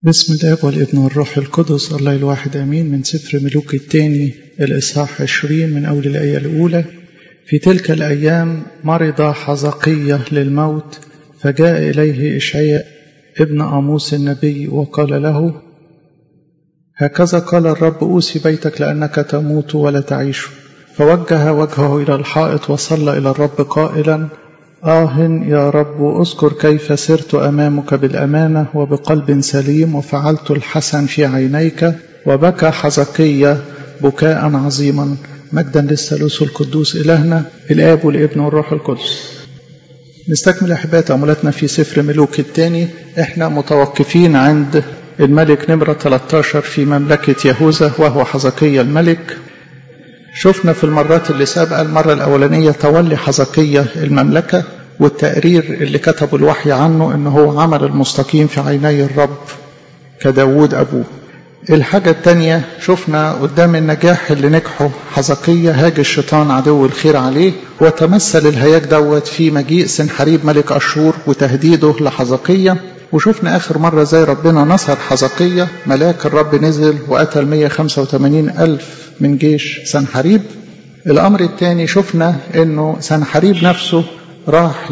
بسم الله والابن والروح القدس الله الواحد امين من سفر ملوك الثاني الاصحاح 20 من اول الايه الاولى في تلك الايام مرض حزقية للموت فجاء اليه اشعياء ابن اموس النبي وقال له هكذا قال الرب اوصي بيتك لانك تموت ولا تعيش فوجه وجهه الى الحائط وصلى الى الرب قائلا آه يا رب اذكر كيف سرت أمامك بالأمانة وبقلب سليم وفعلت الحسن في عينيك وبكى حزقية بكاء عظيما مجدا للثالوث القدوس إلهنا الآب والابن والروح القدس نستكمل أحباء تأملاتنا في سفر ملوك الثاني احنا متوقفين عند الملك نمرة 13 في مملكة يهوذا وهو حزقية الملك شفنا في المرات اللي سابقة المرة الأولانية تولي حزقية المملكة والتقرير اللي كتبه الوحي عنه إنه هو عمل المستقيم في عيني الرب كداود أبوه الحاجة التانية شفنا قدام النجاح اللي نجحه حزقية هاج الشيطان عدو الخير عليه وتمثل الهياج دوت في مجيء سنحريب ملك أشور وتهديده لحزقية وشفنا آخر مرة زي ربنا نصر حزقية ملاك الرب نزل وقتل 185 ألف من جيش سنحريب الأمر الثاني شفنا أنه سنحريب نفسه راح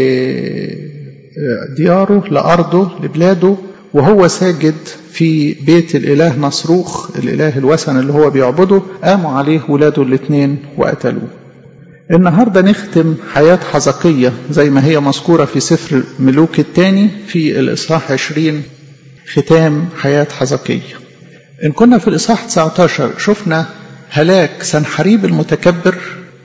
لدياره لأرضه لبلاده وهو ساجد في بيت الإله نصروخ الإله الوثن اللي هو بيعبده قاموا عليه ولاده الاثنين وقتلوه النهاردة نختم حياة حزقية زي ما هي مذكورة في سفر ملوك الثاني في الإصحاح 20 ختام حياة حزقية إن كنا في الإصحاح 19 شفنا هلاك سنحريب المتكبر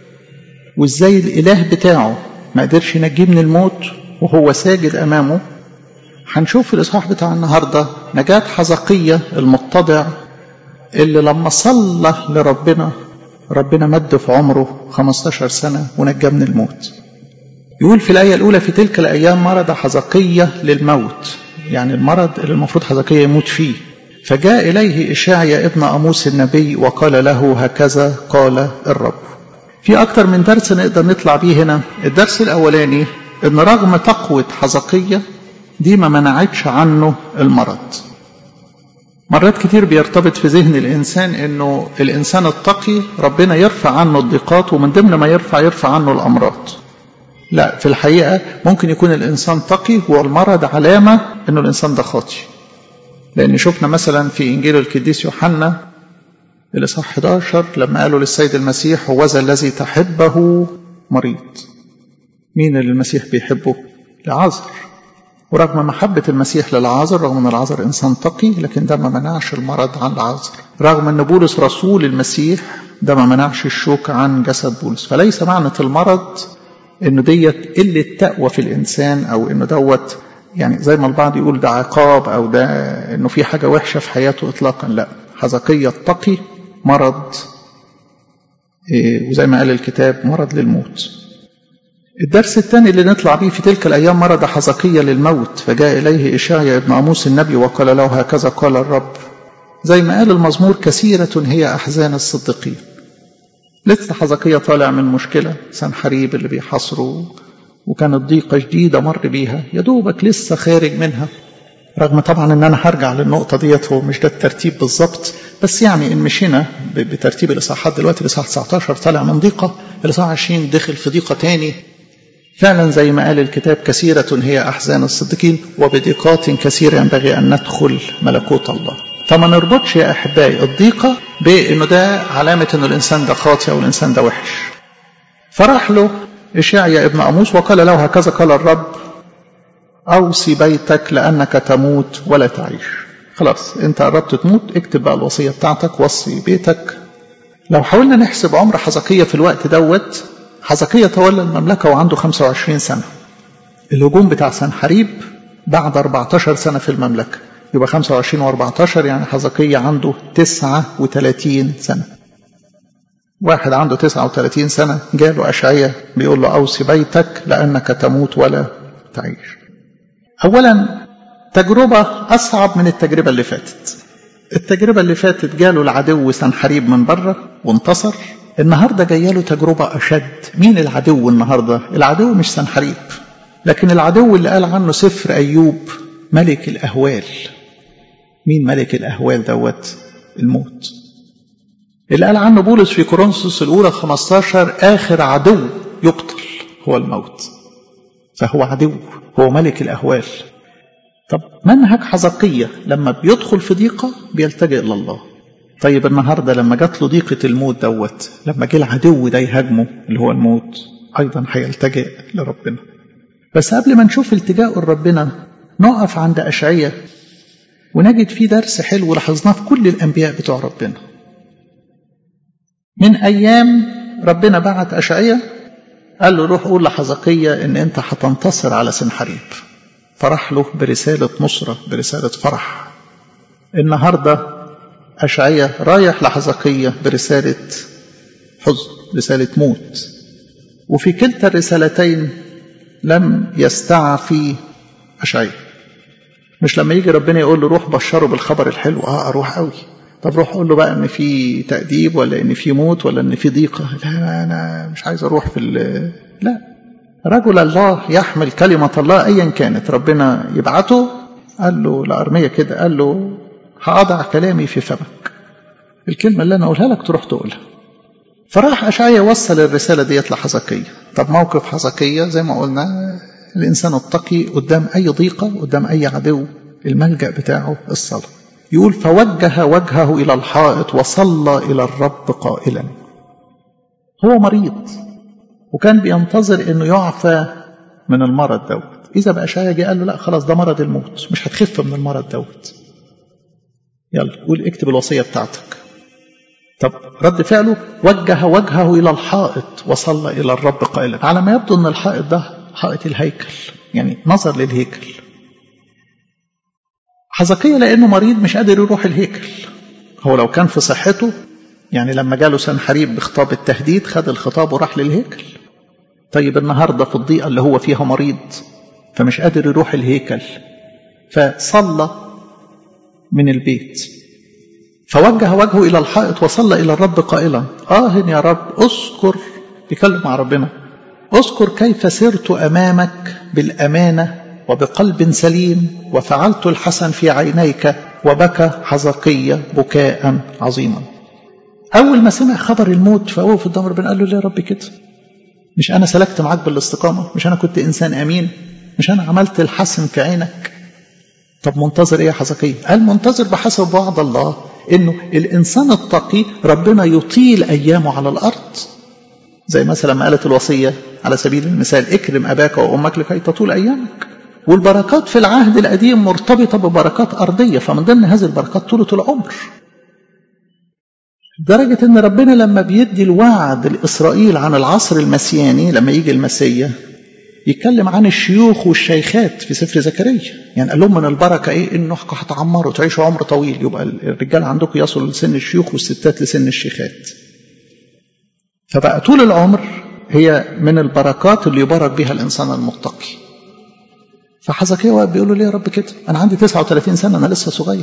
وإزاي الإله بتاعه ما قدرش ينجيه من الموت وهو ساجد أمامه هنشوف في الإصحاح بتاع النهاردة نجاة حزقية المتضع اللي لما صلى لربنا ربنا مد في عمره 15 سنة ونجاه من الموت يقول في الآية الأولى في تلك الأيام مرض حزقية للموت يعني المرض اللي المفروض حزقية يموت فيه فجاء إليه إشاعيا ابن أموس النبي وقال له هكذا قال الرب في أكتر من درس نقدر نطلع بيه هنا الدرس الأولاني إن رغم تقوى حزقية دي ما منعتش عنه المرض مرات كتير بيرتبط في ذهن الإنسان إنه الإنسان التقي ربنا يرفع عنه الضيقات ومن ضمن ما يرفع يرفع عنه الأمراض لا في الحقيقة ممكن يكون الإنسان تقي والمرض علامة إنه الإنسان ده خاطي لأن شفنا مثلا في إنجيل القديس يوحنا الإصحاح 11 لما قالوا للسيد المسيح هو ذا الذي تحبه مريض مين اللي المسيح بيحبه؟ لعازر ورغم محبة المسيح للعازر رغم أن العازر إنسان تقي لكن ده ما منعش المرض عن العازر رغم أن بولس رسول المسيح ده ما منعش الشوك عن جسد بولس فليس معنى المرض أنه ديت قلة تقوى في الإنسان أو أنه دوت يعني زي ما البعض يقول ده عقاب أو ده أنه في حاجة وحشة في حياته إطلاقا لا حزقية التقي مرض إيه وزي ما قال الكتاب مرض للموت الدرس الثاني اللي نطلع به في تلك الأيام مرض حزقية للموت فجاء إليه إشاعيا ابن أموس النبي وقال له هكذا قال الرب زي ما قال المزمور كثيرة هي أحزان الصديقين لسه حزقية طالع من مشكلة سنحريب اللي بيحاصره وكانت ضيقة جديدة مر بيها يا دوبك لسه خارج منها رغم طبعا ان انا هرجع للنقطة ديت هو مش ده الترتيب بالظبط بس يعني ان مشينا بترتيب الاصحاحات دلوقتي الاصحاح 19 طالع من ضيقة الاصحاح 20 دخل في ضيقة تاني فعلا زي ما قال الكتاب كثيرة هي أحزان الصديقين وبضيقات كثيرة ينبغي أن ندخل ملكوت الله فما نربطش يا أحبائي الضيقة بأنه ده علامة أنه الإنسان ده خاطئ أو الإنسان ده وحش فراح له إشعيا ابن أموس وقال له هكذا قال الرب أوصي بيتك لأنك تموت ولا تعيش خلاص أنت قربت تموت اكتب بقى الوصية بتاعتك وصي بيتك لو حاولنا نحسب عمر حزقية في الوقت دوت حزقية تولى المملكة وعنده 25 سنة الهجوم بتاع سنحريب بعد 14 سنة في المملكة يبقى 25 و14 يعني حزقية عنده 39 سنة واحد عنده 39 سنة جاله أشعية بيقول له أوصي بيتك لأنك تموت ولا تعيش أولا تجربة أصعب من التجربة اللي فاتت التجربة اللي فاتت جاله العدو سنحريب من بره وانتصر النهارده جايه له تجربه اشد مين العدو النهارده العدو مش سنحريب لكن العدو اللي قال عنه سفر ايوب ملك الاهوال مين ملك الأهوال دوت الموت اللي قال عنه بولس في كورنثوس الأولى 15 آخر عدو يقتل هو الموت فهو عدو هو ملك الأهوال طب منهج حزقية لما بيدخل في ضيقة بيلتجئ إلى الله طيب النهارده لما جات له ضيقة الموت دوت لما جه العدو ده يهاجمه اللي هو الموت أيضا هيلتجئ لربنا بس قبل ما نشوف التجاءه لربنا نقف عند أشعية ونجد فيه درس حلو لاحظناه في كل الأنبياء بتوع ربنا من أيام ربنا بعت أشعية قال له روح قول لحزقية إن أنت هتنتصر على سنحريب فرح له برسالة نصرة برسالة فرح النهاردة أشعية رايح لحزقية برسالة حزن رسالة موت وفي كلتا الرسالتين لم يستعفي أشعية مش لما يجي ربنا يقول له روح بشره بالخبر الحلو اه اروح قوي طب روح قول له بقى ان في تأديب ولا ان في موت ولا ان في ضيقه لا انا مش عايز اروح في لا رجل الله يحمل كلمه الله ايا كانت ربنا يبعته قال له لارميه كده قال له هأضع كلامي في فمك الكلمه اللي انا اقولها لك تروح تقولها فراح اشعيا وصل الرساله ديت لحزقيه طب موقف حزقيه زي ما قلنا الانسان التقي قدام اي ضيقه قدام اي عدو الملجا بتاعه الصلاه يقول فوجه وجهه الى الحائط وصلى الى الرب قائلا هو مريض وكان بينتظر انه يعفى من المرض دوت اذا بقى شاية جه قال له لا خلاص ده مرض الموت مش هتخف من المرض دوت يلا قول اكتب الوصيه بتاعتك طب رد فعله وجه وجهه الى الحائط وصلى الى الرب قائلا على ما يبدو ان الحائط ده حائط الهيكل يعني نظر للهيكل حزقية لأنه مريض مش قادر يروح الهيكل هو لو كان في صحته يعني لما جاله سنحريب بخطاب التهديد خد الخطاب وراح للهيكل طيب النهارده في الضيقة اللي هو فيها مريض فمش قادر يروح الهيكل فصلى من البيت فوجه وجهه إلى الحائط وصلى إلى الرب قائلا آه يا رب أذكر بيكلم مع ربنا اذكر كيف سرت أمامك بالأمانة وبقلب سليم وفعلت الحسن في عينيك وبكى حزقية بكاء عظيما أول ما سمع خبر الموت فوقف قدام ربنا قال له ليه يا رب كده مش أنا سلكت معاك بالاستقامة مش أنا كنت إنسان أمين مش أنا عملت الحسن في عينك طب منتظر إيه يا حزقية قال منتظر بحسب وعد الله إنه الإنسان التقي ربنا يطيل أيامه على الأرض زي مثلا ما قالت الوصية على سبيل المثال اكرم أباك وأمك لكي تطول أيامك والبركات في العهد القديم مرتبطة ببركات أرضية فمن ضمن هذه البركات طولة العمر لدرجة أن ربنا لما بيدي الوعد لإسرائيل عن العصر المسياني لما يجي المسيا يتكلم عن الشيوخ والشيخات في سفر زكريا يعني قال لهم من البركة إيه إنكم هتعمروا تعيشوا عمر طويل يبقى الرجال عندكم يصلوا لسن الشيوخ والستات لسن الشيخات فبقى طول العمر هي من البركات اللي يبارك بها الإنسان المتقي فحزقيا واقف بيقول له ليه يا رب كده انا عندي 39 سنه انا لسه صغير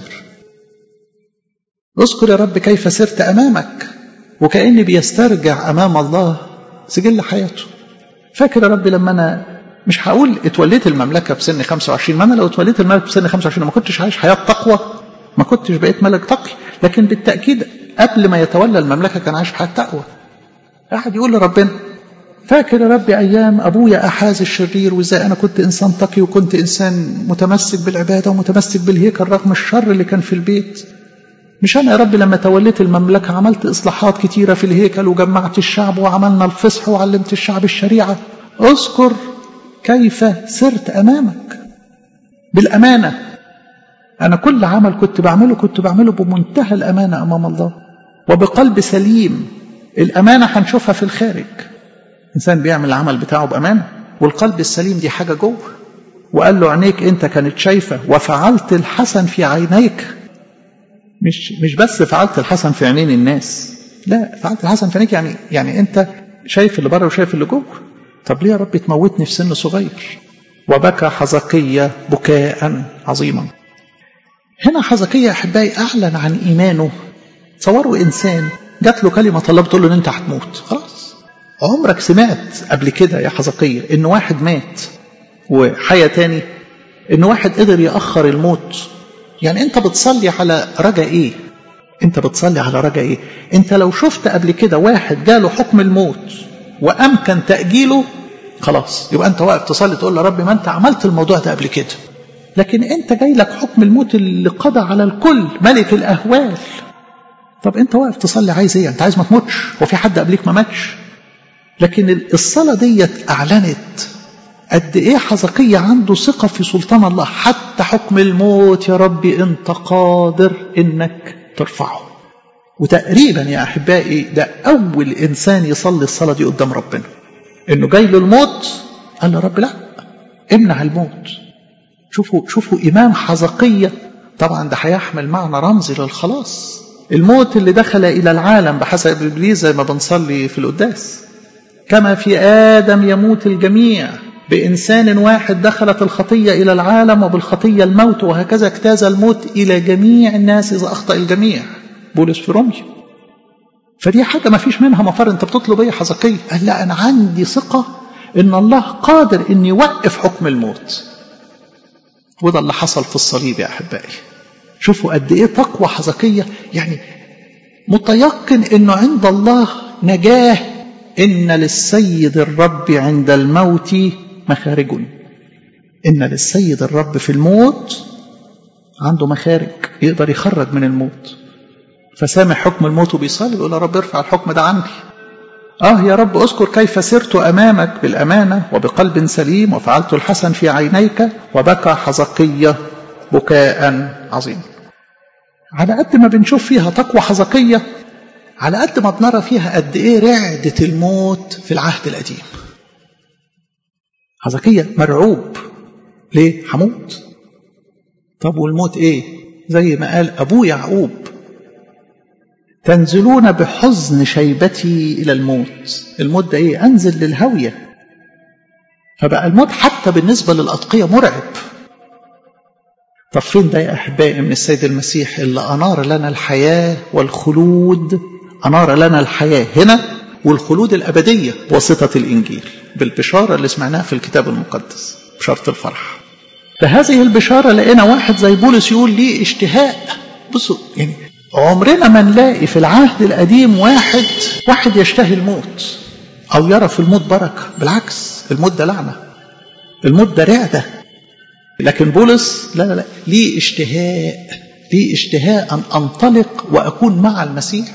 اذكر يا رب كيف سرت امامك وكاني بيسترجع امام الله سجل حياته فاكر يا رب لما انا مش هقول اتوليت المملكه في سن 25 ما انا لو اتوليت المملكه في سن 25 ما كنتش عايش حياه تقوى ما كنتش بقيت ملك تقي لكن بالتاكيد قبل ما يتولى المملكه كان عايش حياه تقوى قاعد يقول لربنا فاكر يا ربي أيام أبويا أحاز الشرير وإزاي أنا كنت إنسان تقي وكنت إنسان متمسك بالعبادة ومتمسك بالهيكل رغم الشر اللي كان في البيت مش أنا يا ربي لما توليت المملكة عملت إصلاحات كتيرة في الهيكل وجمعت الشعب وعملنا الفصح وعلمت الشعب الشريعة اذكر كيف سرت أمامك بالأمانة أنا كل عمل كنت بعمله كنت بعمله بمنتهى الأمانة أمام الله وبقلب سليم الأمانة هنشوفها في الخارج إنسان بيعمل العمل بتاعه بأمانة والقلب السليم دي حاجة جوه وقال له عينيك أنت كانت شايفة وفعلت الحسن في عينيك مش مش بس فعلت الحسن في عينين الناس لا فعلت الحسن في عينيك يعني يعني أنت شايف اللي بره وشايف اللي جوه طب ليه يا رب تموتني في سن صغير وبكى حزقية بكاء عظيما هنا حزقية أحبائي أعلن عن إيمانه تصوروا إنسان جات له كلمة الله بتقول له إن أنت هتموت خلاص عمرك سمعت قبل كده يا حزقية إن واحد مات وحيا تاني إن واحد قدر يأخر الموت يعني انت بتصلي على رجاء ايه انت بتصلي على رجاء ايه انت لو شفت قبل كده واحد جاله حكم الموت وامكن تاجيله خلاص يبقى انت واقف تصلي تقول يا رب ما انت عملت الموضوع ده قبل كده لكن انت جاي لك حكم الموت اللي قضى على الكل ملك الاهوال طب انت واقف تصلي عايز ايه انت عايز ما تموتش هو في حد قبليك ما ماتش لكن الصلاه ديت اعلنت قد ايه حزقية عنده ثقة في سلطان الله حتى حكم الموت يا ربي انت قادر انك ترفعه وتقريبا يا احبائي ده اول انسان يصلي الصلاة دي قدام ربنا انه جاي له الموت قال له رب لا امنع الموت شوفوا شوفوا امام حزقية طبعا ده هيحمل معنى رمزي للخلاص الموت اللي دخل الى العالم بحسب ابليس زي ما بنصلي في القداس كما في ادم يموت الجميع بإنسان واحد دخلت الخطية إلى العالم وبالخطية الموت وهكذا اجتاز الموت إلى جميع الناس إذا أخطأ الجميع بولس في روميا فدي حاجة ما فيش منها مفر أنت بتطلب إيه حزقية قال لا أنا عندي ثقة إن الله قادر إن يوقف حكم الموت وده اللي حصل في الصليب يا أحبائي شوفوا قد إيه تقوى حزقية يعني متيقن إنه عند الله نجاه إن للسيد الرب عند الموت مخارج إن للسيد الرب في الموت عنده مخارج يقدر يخرج من الموت فسامع حكم الموت وبيصلي يقول يا رب ارفع الحكم ده عني آه يا رب اذكر كيف سرت أمامك بالأمانة وبقلب سليم وفعلت الحسن في عينيك وبكى حزقية بكاء عظيما على قد ما بنشوف فيها تقوى حزقية على قد ما بنرى فيها قد ايه رعدة الموت في العهد القديم حزقية مرعوب ليه هموت طب والموت ايه زي ما قال ابوه يعقوب تنزلون بحزن شيبتي الى الموت الموت ده ايه انزل للهوية فبقى الموت حتى بالنسبة للأتقية مرعب طب فين ده يا أحبائي من السيد المسيح اللي أنار لنا الحياة والخلود أنار لنا الحياة هنا والخلود الأبدية بواسطة الإنجيل بالبشارة اللي سمعناها في الكتاب المقدس بشارة الفرح فهذه البشارة لقينا واحد زي بولس يقول لي اشتهاء بصوا يعني عمرنا ما نلاقي في العهد القديم واحد واحد يشتهي الموت أو يرى في الموت بركة بالعكس الموت ده لعنة الموت ده رعدة لكن بولس لا لا لا ليه اشتهاء ليه اشتهاء أن أنطلق وأكون مع المسيح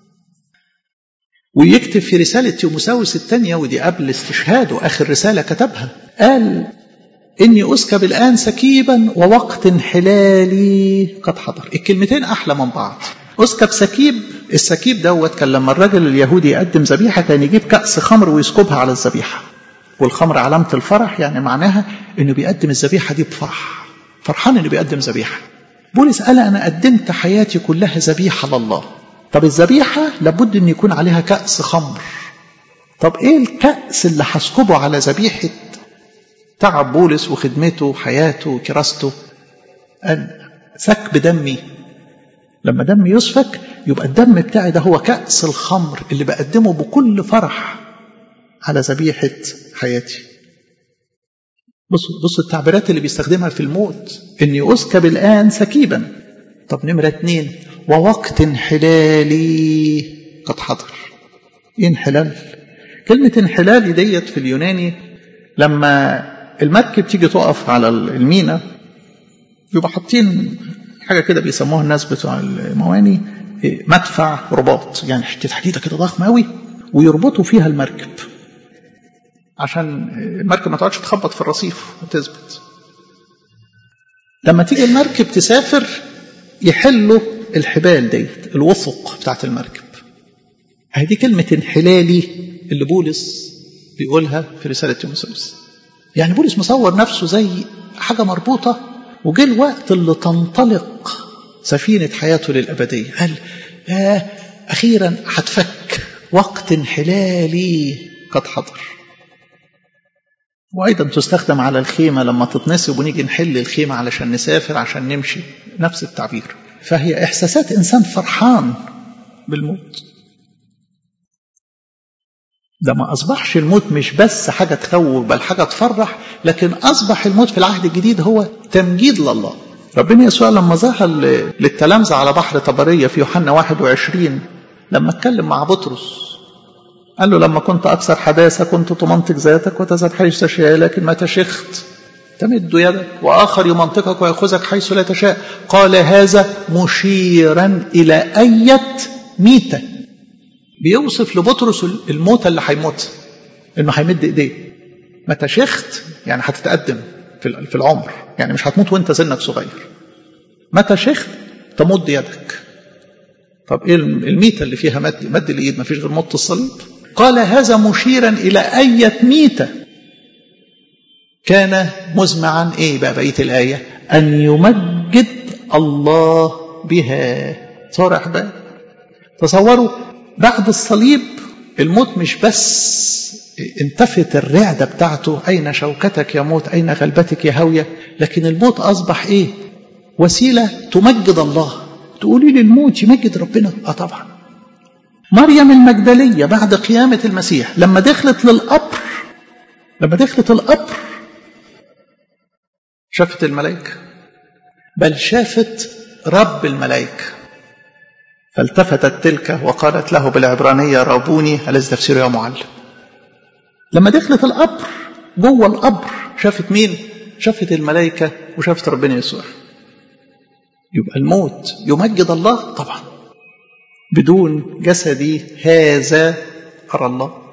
ويكتب في رسالة تيموساوس الثانية ودي قبل استشهاده آخر رسالة كتبها قال إني أسكب الآن سكيبا ووقت انحلالي قد حضر الكلمتين أحلى من بعض أسكب سكيب السكيب دوت كان لما الراجل اليهودي يقدم ذبيحة كان يجيب كأس خمر ويسكبها على الذبيحة والخمر علامة الفرح يعني معناها إنه بيقدم الذبيحة دي بفرح فرحان إنه بيقدم ذبيحة بولس قال أنا قدمت حياتي كلها ذبيحة لله طب الذبيحة لابد أن يكون عليها كأس خمر طب إيه الكأس اللي هسكبه على ذبيحة تعب بولس وخدمته وحياته وكراسته قال سكب دمي لما دمي يسفك يبقى الدم بتاعي ده هو كأس الخمر اللي بقدمه بكل فرح على ذبيحة حياتي بصوا بصوا التعبيرات اللي بيستخدمها في الموت اني اسكب الان سكيبا طب نمرة اتنين ووقت انحلالي قد حضر ايه انحلال كلمة انحلالي ديت في اليوناني لما المركب تيجي تقف على المينا يبقى حاطين حاجة كده بيسموها الناس بتوع المواني مدفع رباط يعني حتة حديدة كده ضخمة قوي ويربطوا فيها المركب عشان المركب ما تقعدش تخبط في الرصيف وتثبت لما تيجي المركب تسافر يحلوا الحبال ديت الوثق بتاعت المركب هذه كلمة انحلالي اللي بولس بيقولها في رسالة تيموثاوس يعني بولس مصور نفسه زي حاجة مربوطة وجه الوقت اللي تنطلق سفينة حياته للأبدية قال آه أخيرا هتفك وقت انحلالي قد حضر وأيضا تستخدم على الخيمة لما تتنسب ونيجي نحل الخيمة علشان نسافر عشان نمشي نفس التعبير فهي إحساسات إنسان فرحان بالموت ده ما أصبحش الموت مش بس حاجة تخوف بل حاجة تفرح لكن أصبح الموت في العهد الجديد هو تمجيد لله ربنا يسوع لما ظهر للتلامذة على بحر طبرية في يوحنا 21 لما اتكلم مع بطرس قال له لما كنت أكثر حداثة كنت تمنطق ذاتك وتزهد حيث تشاء لكن متى شخت تمد يدك وآخر يمنطقك ويأخذك حيث لا تشاء قال هذا مشيرا إلى أية ميتة بيوصف لبطرس الموتة اللي هيموتها إنه هيمد إيديه متى شخت يعني هتتقدم في العمر يعني مش هتموت وانت سنك صغير متى شخت تمد يدك طب ايه الميتة اللي فيها مد مد الايد ما فيش غير موت الصليب قال هذا مشيرا الى اية ميتة كان مزمعا ايه بقى بقيه الايه ان يمجد الله بها صار احباب تصوروا بعد الصليب الموت مش بس انتفت الرعدة بتاعته أين شوكتك يا موت أين غلبتك يا هاوية لكن الموت أصبح إيه وسيلة تمجد الله تقولي لي الموت يمجد ربنا آه طبعا مريم المجدلية بعد قيامة المسيح لما دخلت للقبر لما دخلت القبر شافت الملائكة بل شافت رب الملائكة فالتفتت تلك وقالت له بالعبرانية رابوني الذي تفسيره يا معلم لما دخلت القبر جوه القبر شافت مين شافت الملائكة وشافت ربنا يسوع يبقى الموت يمجد الله طبعا بدون جسدي هذا أرى الله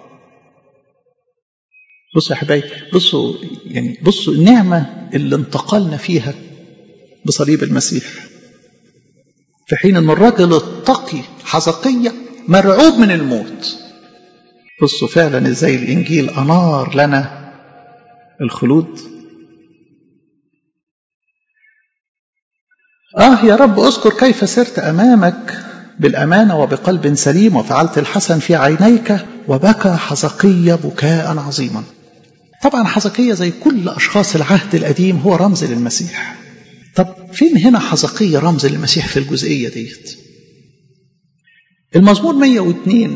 بصوا يا حبايبي بصوا يعني بصوا النعمة اللي انتقلنا فيها بصليب المسيح في حين ان الرجل التقي حزقية مرعوب من الموت بصوا فعلا ازاي الانجيل انار لنا الخلود اه يا رب اذكر كيف سرت امامك بالامانه وبقلب سليم وفعلت الحسن في عينيك وبكى حزقية بكاء عظيما طبعا حزقية زي كل اشخاص العهد القديم هو رمز للمسيح طب فين هنا حزقية رمز للمسيح في الجزئية ديت المزمور 102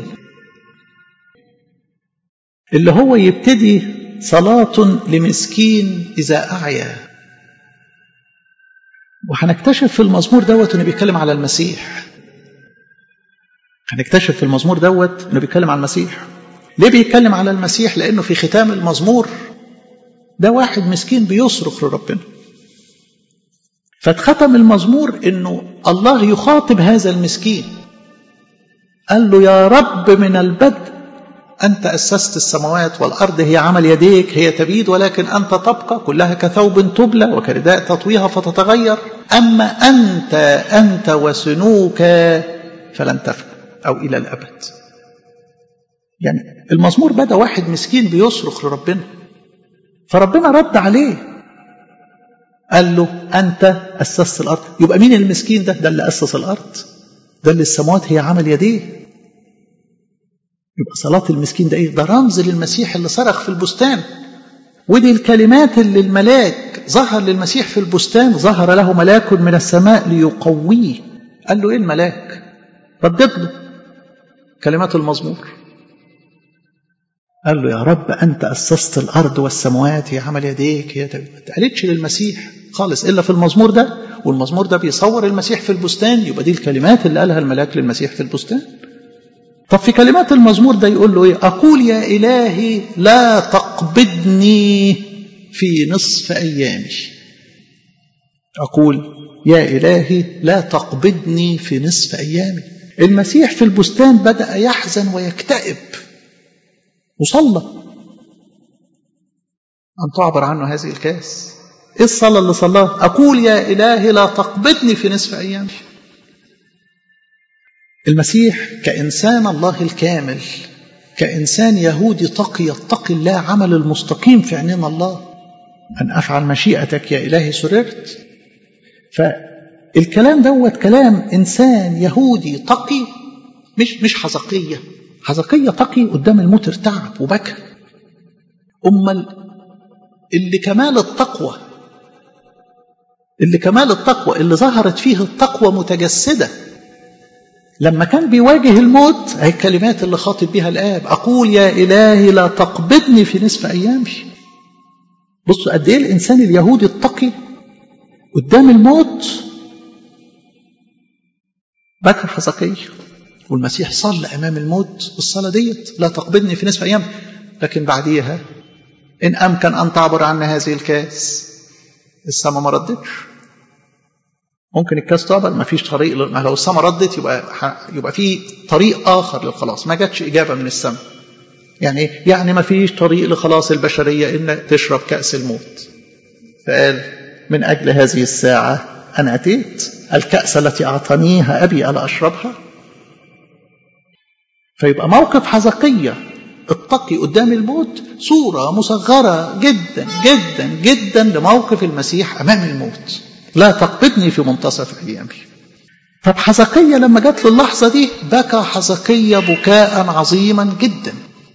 اللي هو يبتدي صلاة لمسكين إذا أعيا وهنكتشف في المزمور دوت انه بيتكلم على المسيح هنكتشف في المزمور دوت انه بيتكلم على المسيح ليه بيتكلم على المسيح لانه في ختام المزمور ده واحد مسكين بيصرخ لربنا فاتختم المزمور انه الله يخاطب هذا المسكين قال له يا رب من البدء أنت أسست السماوات والأرض هي عمل يديك هي تبيد ولكن أنت تبقى كلها كثوب تبلى وكرداء تطويها فتتغير أما أنت أنت وسنوك فلن تفنى أو إلى الأبد يعني المزمور بدأ واحد مسكين بيصرخ لربنا فربنا رد عليه قال له أنت أسست الأرض يبقى مين المسكين ده ده اللي أسس الأرض ده اللي السماوات هي عمل يديه يبقى صلاة المسكين ده إيه؟ ده رمز للمسيح اللي صرخ في البستان ودي الكلمات اللي الملاك ظهر للمسيح في البستان ظهر له ملاك من السماء ليقويه قال له إيه الملاك ردد له كلمات المزمور قال له يا رب أنت أسست الأرض والسماوات هي عمل يديك هي ما اتقالتش للمسيح خالص إلا في المزمور ده والمزمور ده بيصور المسيح في البستان يبقى دي الكلمات اللي قالها الملاك للمسيح في البستان طب في كلمات المزمور ده يقول له ايه اقول يا الهي لا تقبضني في نصف ايامي اقول يا الهي لا تقبضني في نصف ايامي المسيح في البستان بدا يحزن ويكتئب وصلى ان تعبر عنه هذه الكاس ايه الصلاه اللي صلاها اقول يا الهي لا تقبضني في نصف ايامي المسيح كإنسان الله الكامل كإنسان يهودي تقي يتقي الله عمل المستقيم في عينين الله أن أفعل مشيئتك يا إلهي سررت فالكلام دوت كلام إنسان يهودي تقي مش مش حزقية حزقية تقي قدام الموت ارتعب وبكى أمال اللي كمال التقوى اللي كمال التقوى اللي ظهرت فيه التقوى متجسده لما كان بيواجه الموت هي الكلمات اللي خاطب بها الآب أقول يا إلهي لا تقبضني في نصف أيامي بصوا قد إيه الإنسان اليهودي التقي قدام الموت بكى حزقية والمسيح صلى أمام الموت الصلاة ديت لا تقبضني في نصف أيام لكن بعديها إن أمكن أن تعبر عنا هذه الكاس السماء ما ردتش ممكن الكاس تعبر ما فيش طريق لو السماء ردت يبقى يبقى في طريق آخر للخلاص ما جاتش إجابة من السماء يعني يعني ما فيش طريق لخلاص البشرية إن تشرب كأس الموت فقال من أجل هذه الساعة أنا أتيت الكأس التي أعطانيها أبي ألا أشربها فيبقى موقف حزقية التقي قدام الموت صورة مصغرة جدا جدا جدا لموقف المسيح أمام الموت لا تقبضني في منتصف أيامي طب حزقية لما جات له اللحظة دي بكى حزقية بكاء عظيما جدا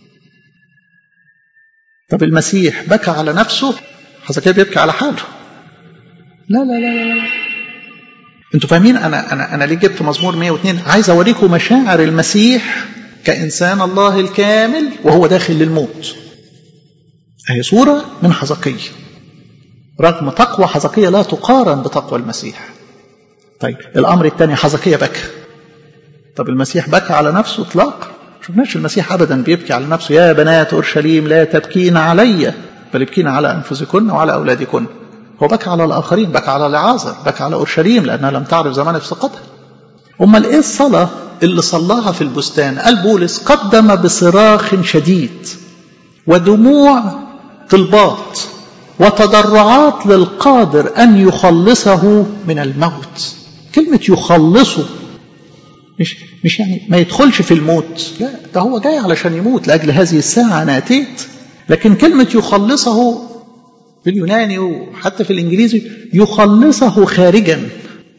طب المسيح بكى على نفسه حزقية بيبكي على حاله لا لا لا لا, لا. انتوا فاهمين انا انا انا ليه جبت مزمور 102 عايز اوريكم مشاعر المسيح كانسان الله الكامل وهو داخل للموت هي صوره من حزقيه رغم تقوى حزقيه لا تقارن بتقوى المسيح طيب الامر الثاني حزقيه بكى طب المسيح بكى على نفسه اطلاقا شفناش المسيح ابدا بيبكي على نفسه يا بنات اورشليم لا تبكين علي بل ابكين على انفسكن وعلى اولادكن هو بكى على الآخرين بكى على لعازر بكى على أورشليم لأنها لم تعرف زمان افتقادها أمال إيه الصلاة اللي صلاها في البستان قال بولس قدم بصراخ شديد ودموع طلبات وتضرعات للقادر أن يخلصه من الموت كلمة يخلصه مش مش يعني ما يدخلش في الموت لا ده هو جاي علشان يموت لأجل هذه الساعة أنا أتيت لكن كلمة يخلصه في اليوناني وحتى في الانجليزي يخلصه خارجا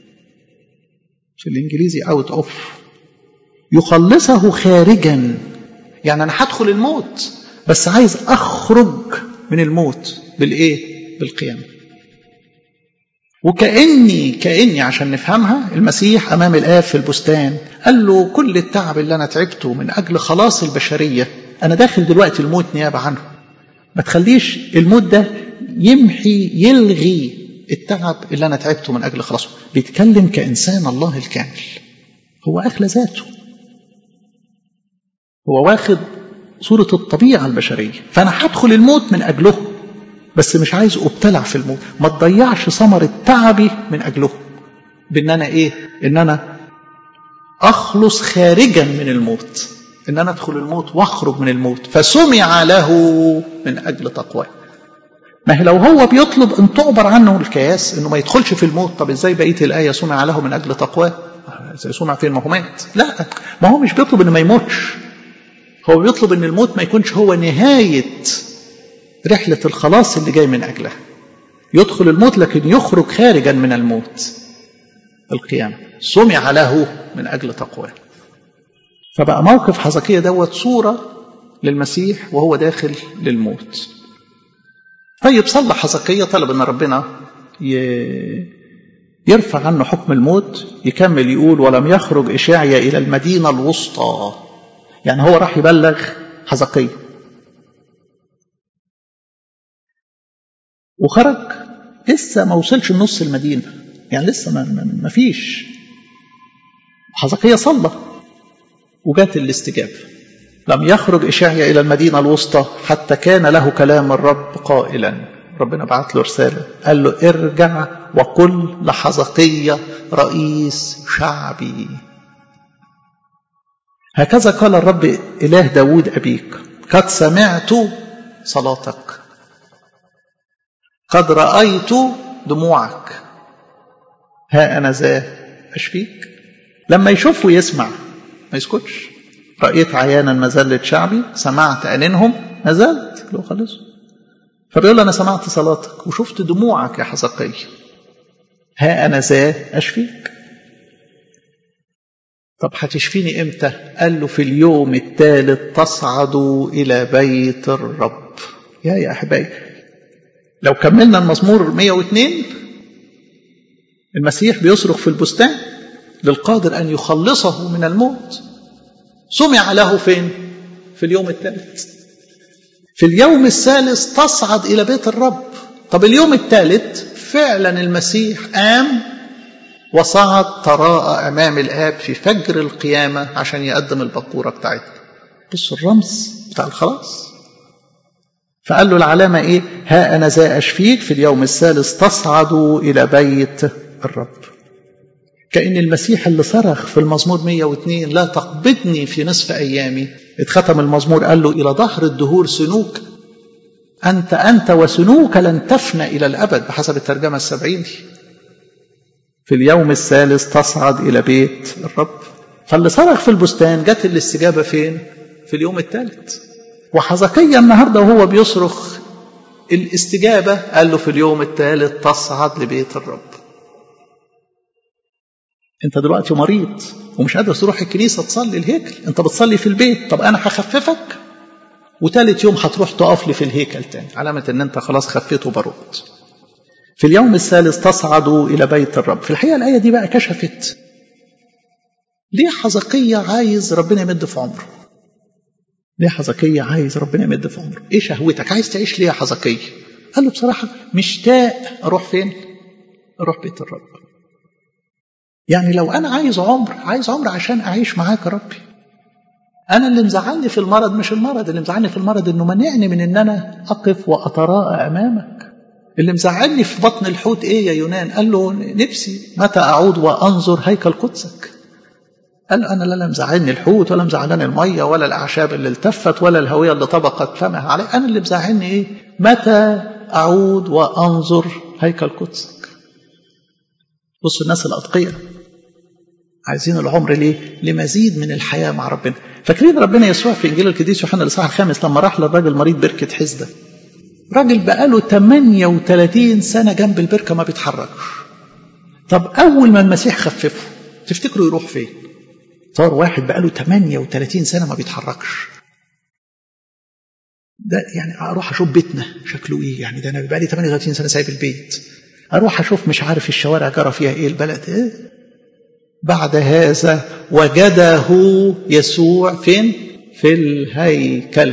في الانجليزي اوت اوف يخلصه خارجا يعني انا هدخل الموت بس عايز اخرج من الموت بالايه بالقيامه وكاني كاني عشان نفهمها المسيح امام الاب في البستان قال له كل التعب اللي انا تعبته من اجل خلاص البشريه انا داخل دلوقتي الموت نيابه عنه ما تخليش الموت ده يمحي يلغي التعب اللي انا تعبته من اجل خلاصه بيتكلم كانسان الله الكامل هو اخلى ذاته هو واخد صورة الطبيعة البشرية فأنا هدخل الموت من أجله بس مش عايز أبتلع في الموت ما تضيعش ثمرة تعبي من أجله بأن أنا إيه إن أنا أخلص خارجا من الموت إن أنا أدخل الموت وأخرج من الموت فسمع له من أجل تقواه ما هي لو هو بيطلب ان تعبر عنه الكياس انه ما يدخلش في الموت طب ازاي بقيه الايه صنع له من اجل تقواه زي صنع فين ما هو مات لا ما هو مش بيطلب انه ما يموتش هو بيطلب ان الموت ما يكونش هو نهايه رحله الخلاص اللي جاي من اجلها يدخل الموت لكن يخرج خارجا من الموت القيامه سمع له من اجل تقواه فبقى موقف حزقية دوت صورة للمسيح وهو داخل للموت طيب صلى حزقية طلب ان ربنا يرفع عنه حكم الموت يكمل يقول ولم يخرج إشاعية إلى المدينة الوسطى يعني هو راح يبلغ حزقية وخرج لسه ما وصلش نص المدينة يعني لسه ما, ما فيش حزقية صلى وجات الاستجابة لم يخرج إشعيا إلى المدينة الوسطى حتى كان له كلام الرب قائلا ربنا بعت له رسالة قال له ارجع وقل لحزقية رئيس شعبي هكذا قال الرب إله داود أبيك قد سمعت صلاتك قد رأيت دموعك ها أنا ذا أشفيك لما يشوف ويسمع ما يسكتش رأيت عيانا مذلة شعبي سمعت أنينهم نزلت لو خلص فبيقول له أنا سمعت صلاتك وشفت دموعك يا حزقي ها أنا ذا أشفيك طب هتشفيني إمتى قال له في اليوم الثالث تصعد إلى بيت الرب يا يا أحبائي لو كملنا المزمور 102 المسيح بيصرخ في البستان للقادر أن يخلصه من الموت سمع له فين في اليوم الثالث في اليوم الثالث تصعد إلى بيت الرب طب اليوم الثالث فعلا المسيح قام وصعد تراءى أمام الآب في فجر القيامة عشان يقدم البقورة بتاعتنا بصوا الرمز بتاع الخلاص فقال له العلامة إيه ها أنا ذا أشفيك في اليوم الثالث تصعد إلى بيت الرب كأن المسيح اللي صرخ في المزمور 102 لا تقبضني في نصف أيامي اتختم المزمور قال له إلى ظهر الدهور سنوك أنت أنت وسنوك لن تفنى إلى الأبد بحسب الترجمة السبعين دي في اليوم الثالث تصعد إلى بيت الرب فاللي صرخ في البستان جت الاستجابة فين في اليوم الثالث وحزقية النهاردة وهو بيصرخ الاستجابة قال له في اليوم الثالث تصعد لبيت الرب انت دلوقتي مريض ومش قادر تروح الكنيسة تصلي الهيكل انت بتصلي في البيت طب انا هخففك وتالت يوم هتروح تقف لي في الهيكل تاني علامة ان انت خلاص خفيت وبرد في اليوم الثالث تصعد إلى بيت الرب في الحقيقة الآية دي بقى كشفت ليه حزقية عايز ربنا يمد في عمره ليه حزقية عايز ربنا يمد في عمره ايه شهوتك عايز تعيش ليه يا حزقية قال له بصراحة مشتاق اروح فين اروح بيت الرب يعني لو انا عايز عمر عايز عمر عشان اعيش معاك يا ربي انا اللي مزعلني في المرض مش المرض اللي مزعلني في المرض انه منعني من ان انا اقف واتراءى امامك اللي مزعلني في بطن الحوت ايه يا يونان قال له نفسي متى اعود وانظر هيكل قدسك قال له انا لا مزعلني الحوت ولا مزعلاني الميه ولا الاعشاب اللي التفت ولا الهويه اللي طبقت فمها علي انا اللي مزعلني ايه متى اعود وانظر هيكل قدسك بصوا الناس الاتقياء عايزين العمر ليه لمزيد من الحياه مع ربنا فاكرين ربنا يسوع في انجيل القديس يوحنا الاصحاح الخامس لما راح للراجل مريض بركه حزده راجل بقاله 38 سنة جنب البركة ما بيتحركش طب أول ما المسيح خففه تفتكروا يروح فين صار واحد بقاله 38 سنة ما بيتحركش ده يعني أروح أشوف بيتنا شكله إيه يعني ده أنا بقالي 38 سنة سايب البيت أروح أشوف مش عارف الشوارع جرى فيها إيه البلد إيه بعد هذا وجده يسوع فين في الهيكل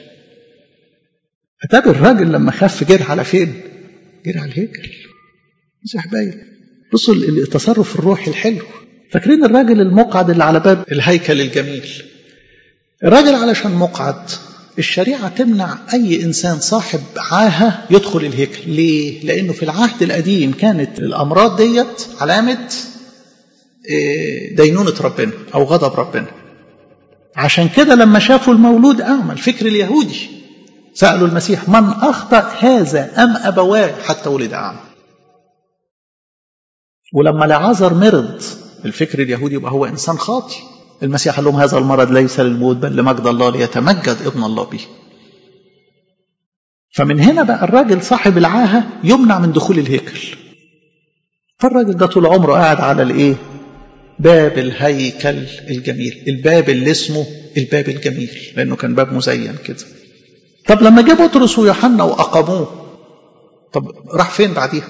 أتابع الراجل لما خف جري على فين؟ جري على الهيكل. مسيح باين. بصوا التصرف الروحي الحلو. فاكرين الراجل المقعد اللي على باب الهيكل الجميل. الراجل علشان مقعد الشريعة تمنع أي إنسان صاحب عاهة يدخل الهيكل ليه؟ لأنه في العهد القديم كانت الأمراض ديت علامة دينونة ربنا أو غضب ربنا عشان كده لما شافوا المولود أعمى الفكر اليهودي سألوا المسيح من أخطأ هذا أم أبواه حتى ولد أعمى ولما لعازر مرض الفكر اليهودي يبقى هو إنسان خاطي المسيح قال لهم هذا المرض ليس للموت بل لمجد الله ليتمجد ابن الله به فمن هنا بقى الراجل صاحب العاهة يمنع من دخول الهيكل فالراجل ده طول عمره قاعد على الايه باب الهيكل الجميل الباب اللي اسمه الباب الجميل لانه كان باب مزين كده طب لما جه بطرس ويوحنا واقاموه طب راح فين بعديها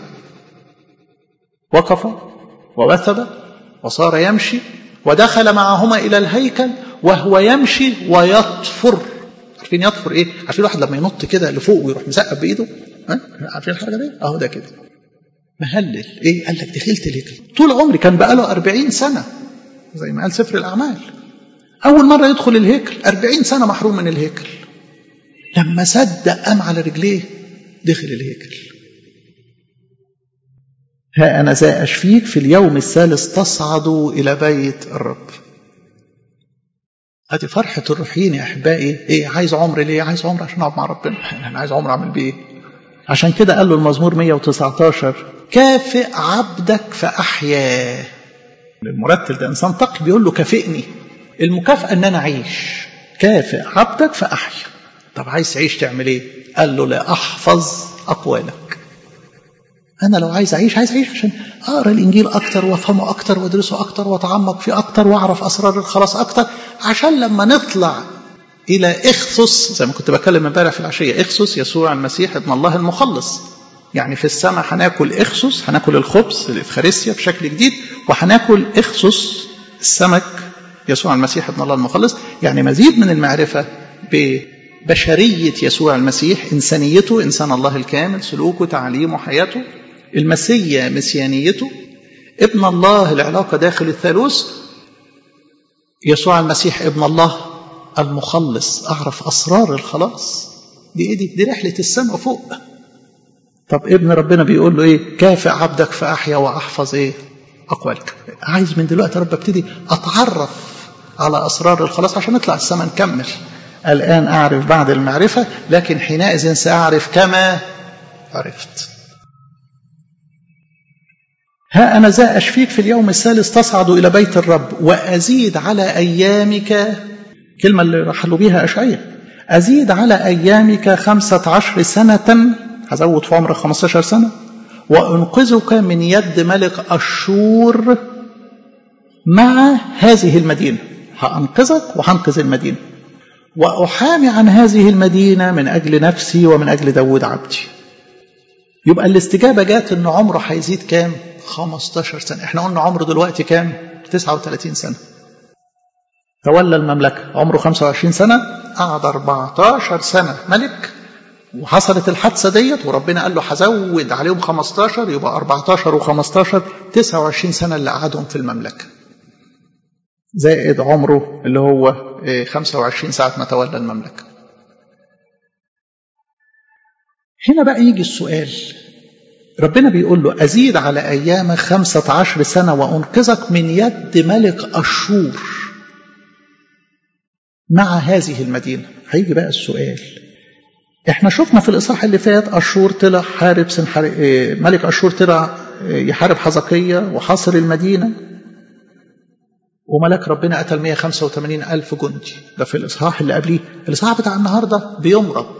وقف ووثب وصار يمشي ودخل معهما الى الهيكل وهو يمشي ويطفر عارفين يطفر ايه عارفين الواحد لما ينط كده لفوق ويروح مسقف بايده ها عارفين الحركه دي اهو ده كده مهلل ايه قال لك دخلت الهيكل طول عمري كان بقاله أربعين سنة زي ما قال سفر الأعمال أول مرة يدخل الهيكل أربعين سنة محروم من الهيكل لما صدق قام على رجليه دخل الهيكل ها أنا ذا أشفيك في اليوم الثالث تصعد إلى بيت الرب ادي فرحة الروحيين يا أحبائي إيه عايز عمر ليه عايز عمر عشان أقعد مع ربنا أنا عايز عمر أعمل بيه عشان كده قال له المزمور 119 كافئ عبدك فأحيا المرتل ده إنسان تقي بيقول له كافئني المكافأة إن أنا أعيش كافئ عبدك فأحيا طب عايز تعيش تعمل إيه؟ قال له لا أحفظ أقوالك أنا لو عايز أعيش عايز أعيش عشان أقرأ الإنجيل أكتر وأفهمه أكتر وأدرسه أكتر وأتعمق فيه أكتر وأعرف أسرار الخلاص أكتر عشان لما نطلع إلى إخثس زي ما كنت بتكلم امبارح في العشية إخثس يسوع المسيح ابن الله المخلص يعني في السماء هناكل إخثس هناكل الخبز الإفخارستيا بشكل جديد وهناكل إخثس السمك يسوع المسيح ابن الله المخلص يعني مزيد من المعرفة ببشرية يسوع المسيح إنسانيته إنسان الله الكامل سلوكه تعليمه حياته المسيا مسيانيته ابن الله العلاقة داخل الثالوث يسوع المسيح ابن الله المخلص أعرف أسرار الخلاص دي إيه دي؟ دي رحلة السماء فوق طب ابن ربنا بيقول له إيه كافئ عبدك فأحيا وأحفظ إيه أقوالك عايز من دلوقتي يا رب ابتدي أتعرف على أسرار الخلاص عشان نطلع السماء نكمل الآن أعرف بعد المعرفة لكن حينئذ سأعرف كما عرفت ها أنا ذا أشفيك في اليوم الثالث تصعد إلى بيت الرب وأزيد على أيامك كلمة اللي رحلوا بيها أشعية أزيد على أيامك خمسة عشر سنة هزود في عمرك 15 سنة وأنقذك من يد ملك أشور مع هذه المدينة هأنقذك وهنقذ المدينة وأحامي عن هذه المدينة من أجل نفسي ومن أجل داود عبدي يبقى الاستجابة جات أن عمره هيزيد كام 15 سنة احنا قلنا عمره دلوقتي كام 39 سنة تولى المملكة عمره 25 سنة قعد 14 سنة ملك وحصلت الحادثة ديت وربنا قال له هزود عليهم 15 يبقى 14 و15 29 سنة اللي قعدهم في المملكة زائد عمره اللي هو 25 ساعة ما تولى المملكة هنا بقى يجي السؤال ربنا بيقول له أزيد على أيامك خمسة عشر سنة وأنقذك من يد ملك أشور مع هذه المدينة هيجي بقى السؤال احنا شفنا في الإصحاح اللي فات أشور طلع حارب سنحر... ملك أشور طلع يحارب حزقية وحاصر المدينة وملك ربنا قتل 185 ألف جندي ده في الإصحاح اللي قبليه الإصحاح بتاع النهاردة بيمرض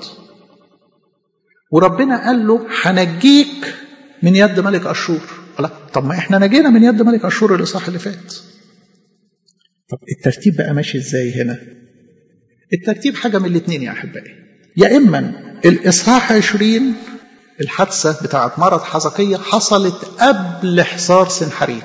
وربنا قال له هنجيك من يد ملك أشور لا طب ما احنا نجينا من يد ملك أشور الإصحاح اللي فات طب الترتيب بقى ماشي ازاي هنا الترتيب حاجة من الاثنين يا أحبائي يا إما الإصحاح 20 الحادثة بتاعت مرض حزقية حصلت قبل حصار سنحريب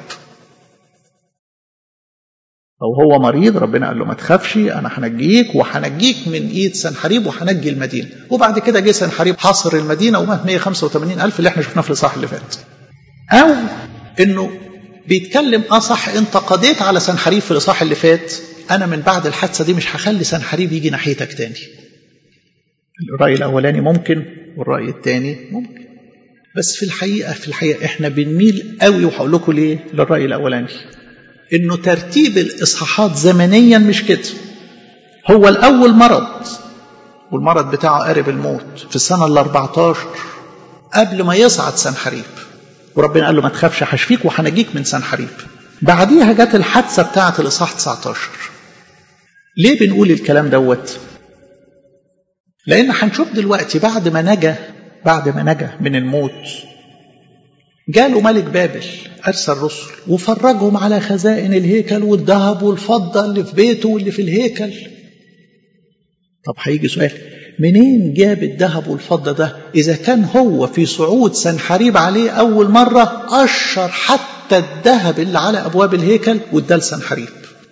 أو هو مريض ربنا قال له ما تخافش أنا هنجيك وهنجيك من إيد سنحريب وهنجي المدينة وبعد كده جه سنحريب حاصر المدينة ومات 185 ألف اللي احنا شفناه في الإصحاح اللي فات أو إنه بيتكلم اه صح انت قضيت على سنحريب في الاصحاح اللي فات انا من بعد الحادثه دي مش هخلي سنحريب يجي ناحيتك تاني الراي الاولاني ممكن والراي الثاني ممكن بس في الحقيقه في الحقيقه احنا بنميل قوي وهقول لكم ليه للراي الاولاني انه ترتيب الاصحاحات زمنيا مش كده هو الاول مرض والمرض بتاعه قارب الموت في السنه ال 14 قبل ما يصعد سنحريب وربنا قال له ما تخافش هشفيك وهنجيك من سنحريب بعديها جت الحادثه بتاعه الاصحاح 19 ليه بنقول الكلام دوت لان هنشوف دلوقتي بعد ما نجا بعد ما نجا من الموت جاله ملك بابل ارسل رسل وفرجهم على خزائن الهيكل والذهب والفضه اللي في بيته واللي في الهيكل طب هيجي سؤال منين جاب الذهب والفضة ده إذا كان هو في صعود سنحريب عليه أول مرة قشر حتى الذهب اللي على أبواب الهيكل واداه لسنحريب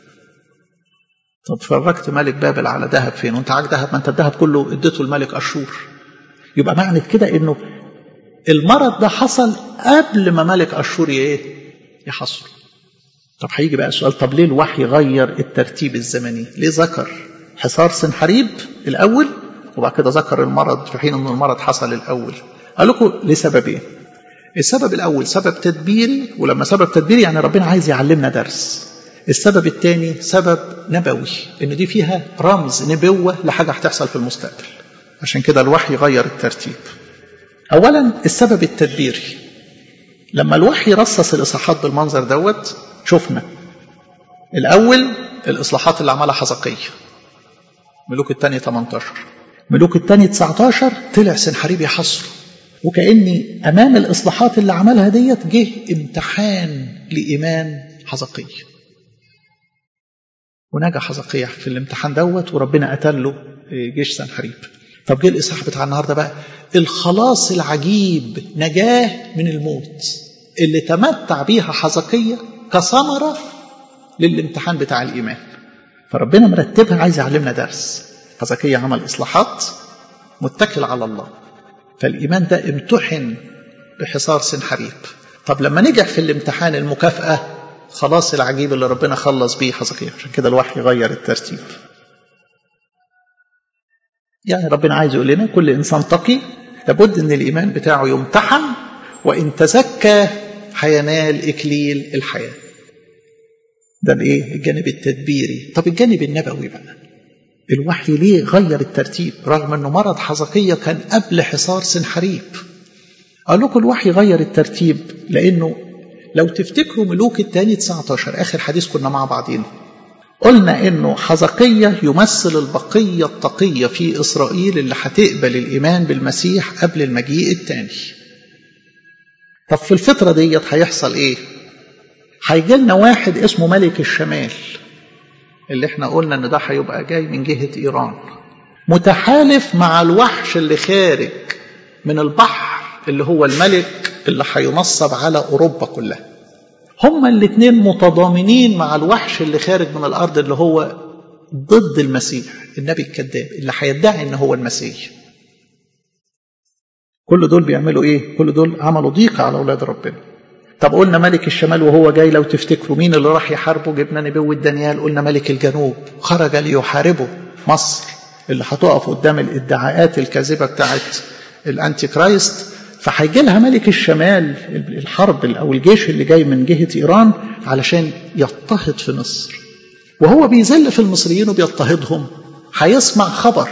طب فرجت ملك بابل على ذهب فين وانت عاك ذهب ما انت الذهب كله اديته الملك أشور يبقى معنى كده انه المرض ده حصل قبل ما ملك أشور ايه يحصل طب هيجي بقى سؤال طب ليه الوحي غير الترتيب الزمني ليه ذكر حصار سنحريب الأول وبعد كده ذكر المرض في حين أن المرض حصل الأول قال لكم لسببين السبب الأول سبب تدبيري ولما سبب تدبيري يعني ربنا عايز يعلمنا درس السبب الثاني سبب نبوي ان دي فيها رمز نبوة لحاجة هتحصل في المستقبل عشان كده الوحي غير الترتيب أولا السبب التدبيري لما الوحي رصص الإصحاحات بالمنظر دوت شفنا الأول الإصلاحات اللي عملها حزقية ملوك الثاني 18 ملوك الثاني 19 طلع سنحريب يحصره وكأني أمام الإصلاحات اللي عملها ديت جه امتحان لإيمان حزقية ونجح حزقية في الامتحان دوت وربنا قتل له جيش سنحريب طب جه الإصحاح بتاع النهارده بقى الخلاص العجيب نجاه من الموت اللي تمتع بيها حزقية كثمرة للامتحان بتاع الإيمان فربنا مرتبها عايز يعلمنا درس حزقية عمل إصلاحات متكل على الله فالإيمان ده امتحن بحصار سنحريب طب لما نجح في الامتحان المكافأة خلاص العجيب اللي ربنا خلص بيه حزقية عشان كده الوحي غير الترتيب يعني ربنا عايز يقول لنا كل إنسان تقي لابد أن الإيمان بتاعه يمتحن وإن تزكى هينال إكليل الحياة ده الإيه؟ الجانب التدبيري طب الجانب النبوي بقى الوحي ليه غير الترتيب رغم أنه مرض حزقية كان قبل حصار سنحريب قال لكم الوحي غير الترتيب لأنه لو تفتكروا ملوك الثاني 19 آخر حديث كنا مع بعضين قلنا انه حزقية يمثل البقية التقية في إسرائيل اللي هتقبل الإيمان بالمسيح قبل المجيء الثاني طب في الفترة ديت هيحصل ايه هيجي لنا واحد اسمه ملك الشمال اللي احنا قلنا ان ده هيبقى جاي من جهة ايران متحالف مع الوحش اللي خارج من البحر اللي هو الملك اللي هينصب على اوروبا كلها هما الاثنين متضامنين مع الوحش اللي خارج من الارض اللي هو ضد المسيح النبي الكذاب اللي هيدعي ان هو المسيح كل دول بيعملوا ايه كل دول عملوا ضيقه على اولاد ربنا طب قلنا ملك الشمال وهو جاي لو تفتكروا مين اللي راح يحاربه جبنا نبوة دانيال قلنا ملك الجنوب خرج ليحاربه مصر اللي هتقف قدام الادعاءات الكاذبه بتاعت الانتي كرايست فهيجي لها ملك الشمال الحرب او الجيش اللي جاي من جهه ايران علشان يضطهد في مصر وهو بيذل في المصريين وبيضطهدهم هيسمع خبر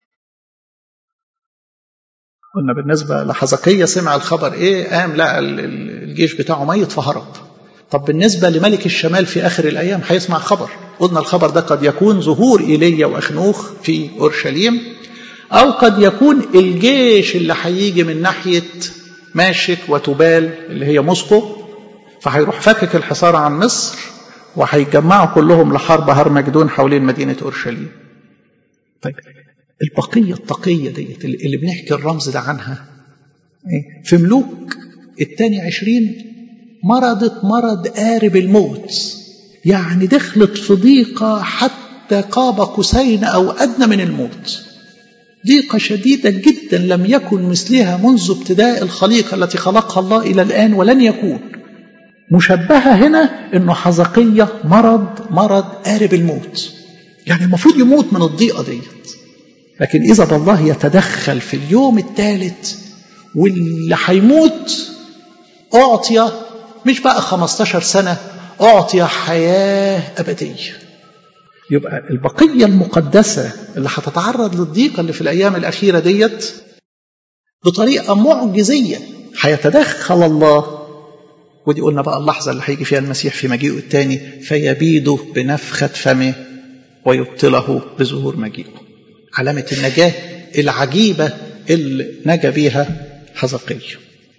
قلنا بالنسبه لحزقيه سمع الخبر ايه قام لقى الجيش بتاعه ميت فهرب طب بالنسبة لملك الشمال في آخر الأيام هيسمع خبر قلنا الخبر ده قد يكون ظهور إيليا وأخنوخ في أورشليم أو قد يكون الجيش اللي هيجي من ناحية ماشك وتبال اللي هي موسكو فهيروح فكك الحصار عن مصر وهيتجمعوا كلهم لحرب هرمجدون حوالين مدينة أورشليم طيب البقية التقية ديت اللي بنحكي الرمز ده عنها في ملوك الثاني عشرين مرضت مرض قارب الموت يعني دخلت في ضيقة حتى قاب قوسين أو أدنى من الموت ضيقة شديدة جدا لم يكن مثلها منذ ابتداء الخليقة التي خلقها الله إلى الآن ولن يكون مشبهة هنا أنه حزقية مرض مرض قارب الموت يعني المفروض يموت من الضيقة ديت لكن إذا الله يتدخل في اليوم الثالث واللي هيموت أعطي مش بقى 15 سنة أعطي حياة أبدية يبقى البقية المقدسة اللي هتتعرض للضيقة اللي في الأيام الأخيرة ديت بطريقة معجزية هيتدخل الله ودي قلنا بقى اللحظة اللي هيجي فيها المسيح في مجيئه الثاني فيبيده بنفخة فمه ويبطله بظهور مجيئه علامة النجاة العجيبة اللي نجا بيها حزقية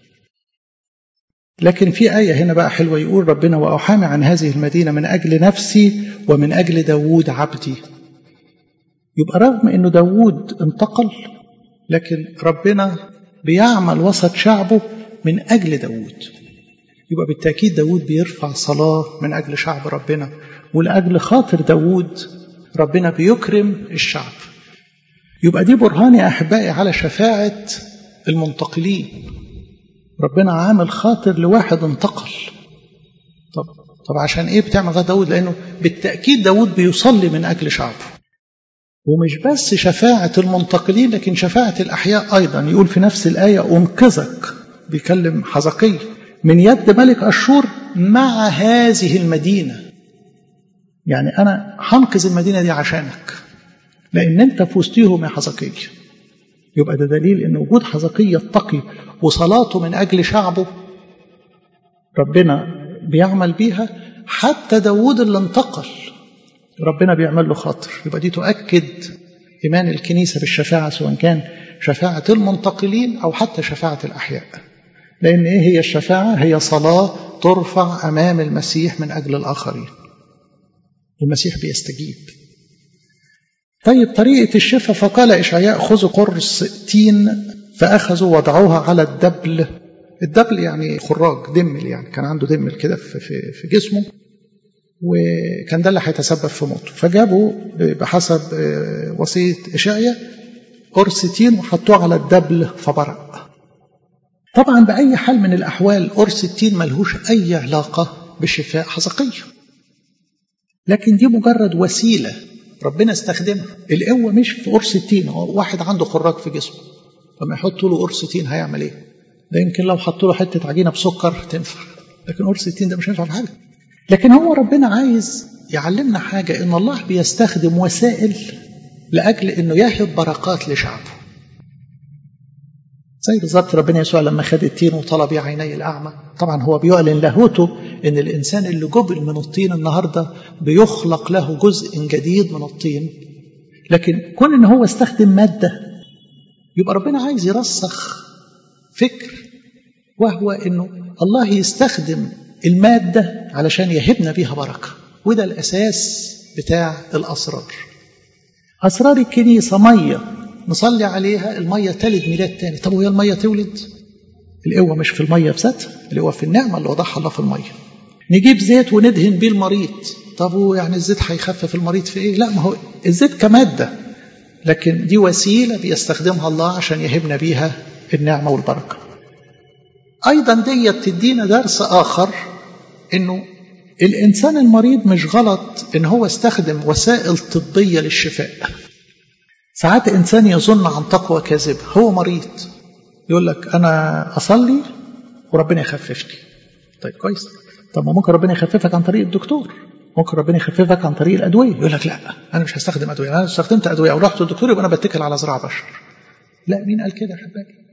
لكن في آية هنا بقى حلوة يقول ربنا وأحامي عن هذه المدينة من أجل نفسي ومن أجل داوود عبدي يبقى رغم أنه داوود انتقل لكن ربنا بيعمل وسط شعبه من أجل داوود يبقى بالتأكيد داوود بيرفع صلاة من أجل شعب ربنا ولأجل خاطر داوود ربنا بيكرم الشعب يبقى دي برهان يا أحبائي على شفاعة المنتقلين ربنا عامل خاطر لواحد انتقل طب طب عشان ايه بتعمل ده داود لانه بالتاكيد داود بيصلي من اجل شعبه ومش بس شفاعة المنتقلين لكن شفاعة الأحياء أيضا يقول في نفس الآية أنقذك بيكلم حزقي من يد ملك أشور مع هذه المدينة يعني أنا هنقذ المدينة دي عشانك لأن أنت في وسطيهم يا حزقي يبقى ده دليل ان وجود حزقية التقي وصلاته من اجل شعبه ربنا بيعمل بيها حتى داود اللي انتقل ربنا بيعمل له خاطر يبقى دي تؤكد ايمان الكنيسه بالشفاعه سواء كان شفاعه المنتقلين او حتى شفاعه الاحياء لان ايه هي الشفاعه هي صلاه ترفع امام المسيح من اجل الاخرين المسيح بيستجيب طيب طريقة الشفاء فقال إشعياء خذوا قرص تين فأخذوا وضعوها على الدبل الدبل يعني خراج دمل يعني كان عنده دمل كده في, في, في جسمه وكان ده اللي هيتسبب في موته فجابوا بحسب وصية إشعياء قرص تين وحطوه على الدبل فبرق طبعا بأي حال من الأحوال قرص التين ملهوش أي علاقة بشفاء حزقية لكن دي مجرد وسيلة ربنا استخدمها القوة مش في قرص التين هو واحد عنده خراج في جسمه لما يحطوا له قرص تين هيعمل ايه ده يمكن لو حطوا له حتة عجينة بسكر تنفع لكن قرص التين ده مش هينفع في حاجة لكن هو ربنا عايز يعلمنا حاجة إن الله بيستخدم وسائل لأجل إنه يهب بركات لشعبه زي بالظبط ربنا يسوع لما خد التين وطلب يا عيني الأعمى طبعا هو بيعلن لاهوته إن الإنسان اللي جبل من الطين النهاردة بيخلق له جزء جديد من الطين لكن كون إن هو استخدم مادة يبقى ربنا عايز يرسخ فكر وهو إنه الله يستخدم المادة علشان يهبنا بيها بركة وده الأساس بتاع الأسرار أسرار الكنيسة مية نصلي عليها المية تلد ميلاد تاني طب وهي المية تولد القوة مش في المية بذاتها القوة في النعمة اللي وضعها الله في المية نجيب زيت وندهن بيه المريض طب يعني الزيت هيخفف المريض في ايه لا ما هو الزيت كمادة لكن دي وسيلة بيستخدمها الله عشان يهبنا بيها النعمة والبركة أيضا دي تدينا درس آخر إنه الإنسان المريض مش غلط إن هو استخدم وسائل طبية للشفاء ساعات إنسان يظن عن تقوى كاذبة هو مريض يقول لك أنا أصلي وربنا يخففني طيب كويس طب ما ممكن ربنا يخففك عن طريق الدكتور ممكن ربنا يخففك عن طريق الأدوية يقول لك لا أنا مش هستخدم أدوية أنا استخدمت أدوية ورحت للدكتور يبقى أنا بتكل على زراعة بشر لا مين قال كده يا حبايبي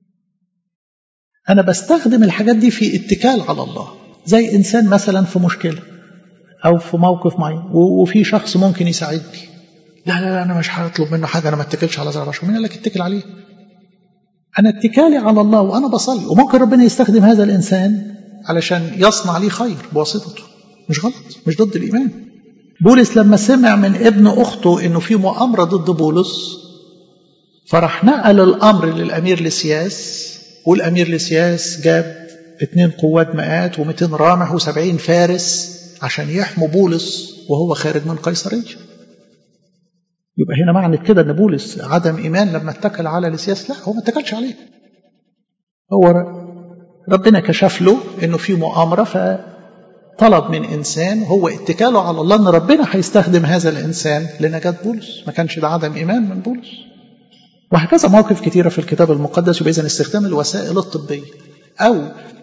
أنا بستخدم الحاجات دي في اتكال على الله زي إنسان مثلا في مشكلة أو في موقف معين وفي شخص ممكن يساعدني لا لا لا أنا مش هطلب منه حاجة أنا ما اتكلش على زرع بشر مين قال لك اتكل عليه أنا اتكالي على الله وأنا بصلي وممكن ربنا يستخدم هذا الإنسان علشان يصنع لي خير بواسطته مش غلط مش ضد الإيمان بولس لما سمع من ابن أخته إنه في مؤامرة ضد بولس فراح نقل الأمر للأمير لسياس والأمير لسياس جاب اتنين قوات مئات ومئتين رامح وسبعين فارس عشان يحموا بولس وهو خارج من قيصرية يبقى هنا معنى كده ان بولس عدم ايمان لما اتكل على لسياس لا هو ما اتكلش عليه هو ربنا كشف له انه في مؤامره فطلب من انسان هو اتكاله على الله ان ربنا هيستخدم هذا الانسان لنجاه بولس ما كانش ده عدم ايمان من بولس وهكذا مواقف كثيرة في الكتاب المقدس يبقى إذن استخدام الوسائل الطبية أو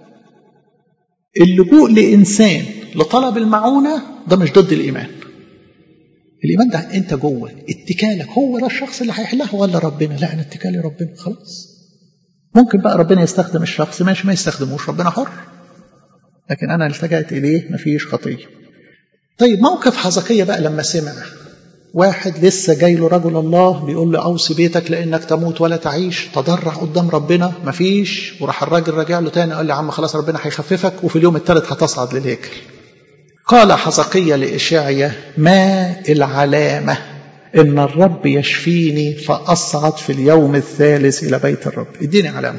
اللجوء لإنسان لطلب المعونة ده مش ضد الإيمان الإيمان ده أنت جوه اتكالك هو ده الشخص اللي هيحلها ولا ربنا لا أنا اتكالي ربنا خلاص ممكن بقى ربنا يستخدم الشخص ماشي ما يستخدموش ربنا حر لكن أنا التجأت إليه مفيش خطية طيب موقف حزقية بقى لما سمع واحد لسه جاي له رجل الله بيقول له اوصي بيتك لانك تموت ولا تعيش تضرع قدام ربنا مفيش وراح الراجل راجع له تاني قال له يا عم خلاص ربنا هيخففك وفي اليوم الثالث هتصعد للهيكل قال حزقية لإشعيا ما العلامة إن الرب يشفيني فأصعد في اليوم الثالث إلى بيت الرب اديني علامة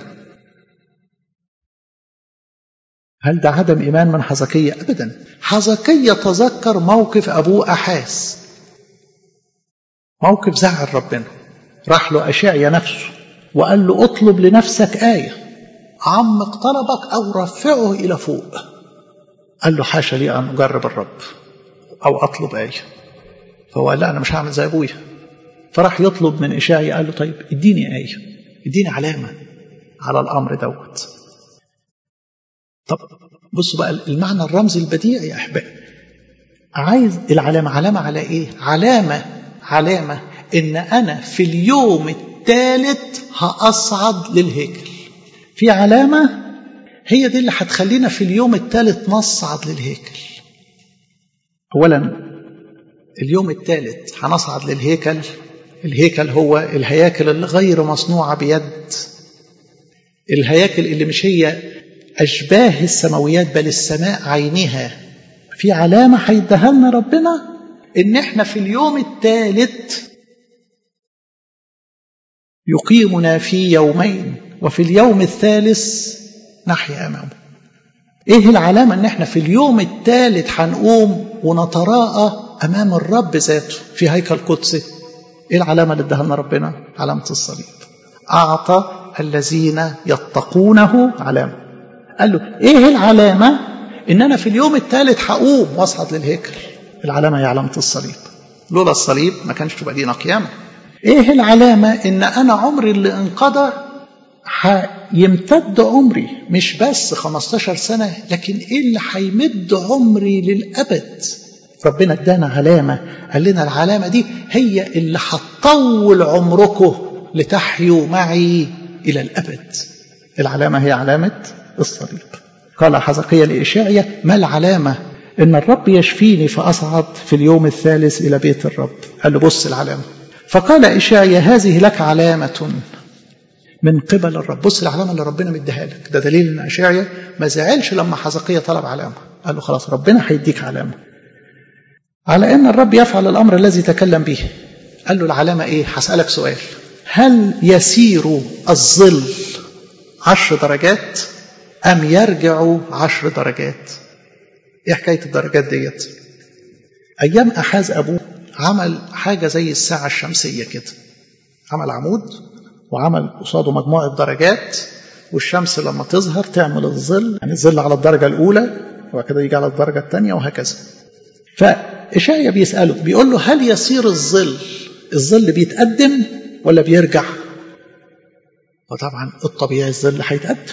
هل ده عدم إيمان من حزقية أبدا حزقية تذكر موقف أبوه أحاس موقف زعل ربنا راح له أشعيا نفسه وقال له اطلب لنفسك آية عمق طلبك أو رفعه إلى فوق قال له حاشا لي أن أجرب الرب أو أطلب آية فهو قال لا أنا مش هعمل زي أبويا فراح يطلب من إشعيا قال له طيب اديني آية اديني علامة على الأمر دوت طب بصوا بقى المعنى الرمزي البديع يا أحبائي عايز العلامة علامة على إيه علامة علامة إن أنا في اليوم الثالث هأصعد للهيكل في علامة هي دي اللي هتخلينا في اليوم الثالث نصعد للهيكل أولا اليوم الثالث هنصعد للهيكل الهيكل هو الهياكل اللي غير مصنوعة بيد الهياكل اللي مش هي أشباه السماويات بل السماء عينها في علامة هيديها لنا ربنا إن إحنا في اليوم الثالث يقيمنا في يومين وفي اليوم الثالث نحيا أمامه إيه العلامة إن إحنا في اليوم الثالث هنقوم ونتراءى أمام الرب ذاته في هيكل قدسي إيه العلامة اللي اداها لنا ربنا علامة الصليب أعطى الذين يتقونه علامة قال له ايه العلامة ان انا في اليوم الثالث هقوم واصعد للهيكل العلامة هي علامة الصليب لولا الصليب ما كانش تبقى دينا قيامة ايه العلامة ان انا عمري اللي انقضى هيمتد عمري مش بس 15 سنة لكن ايه اللي هيمد عمري للأبد ربنا ادانا علامة قال لنا العلامة دي هي اللي هتطول عمركم لتحيوا معي إلى الأبد العلامة هي علامة الصليب قال حزقية لإشعيا ما العلامة إن الرب يشفيني فأصعد في اليوم الثالث إلى بيت الرب قال له بص العلامة فقال إشعيا هذه لك علامة من قبل الرب بص العلامة اللي ربنا مديها لك ده دليل إن إشعيا ما زعلش لما حزقية طلب علامة قال له خلاص ربنا هيديك علامة على أن الرب يفعل الأمر الذي تكلم به قال له العلامة إيه هسألك سؤال هل يسير الظل عشر درجات أم يرجع عشر درجات إيه حكاية الدرجات ديت أيام أحاز أبوه عمل حاجة زي الساعة الشمسية كده عمل عمود وعمل قصاده مجموعة درجات والشمس لما تظهر تعمل الظل يعني الظل على الدرجة الأولى وبعد كده يجي على الدرجة الثانية وهكذا فإشعيا بيسأله بيقول له هل يصير الظل الظل بيتقدم ولا بيرجع وطبعا الطبيعي الظل هيتقدم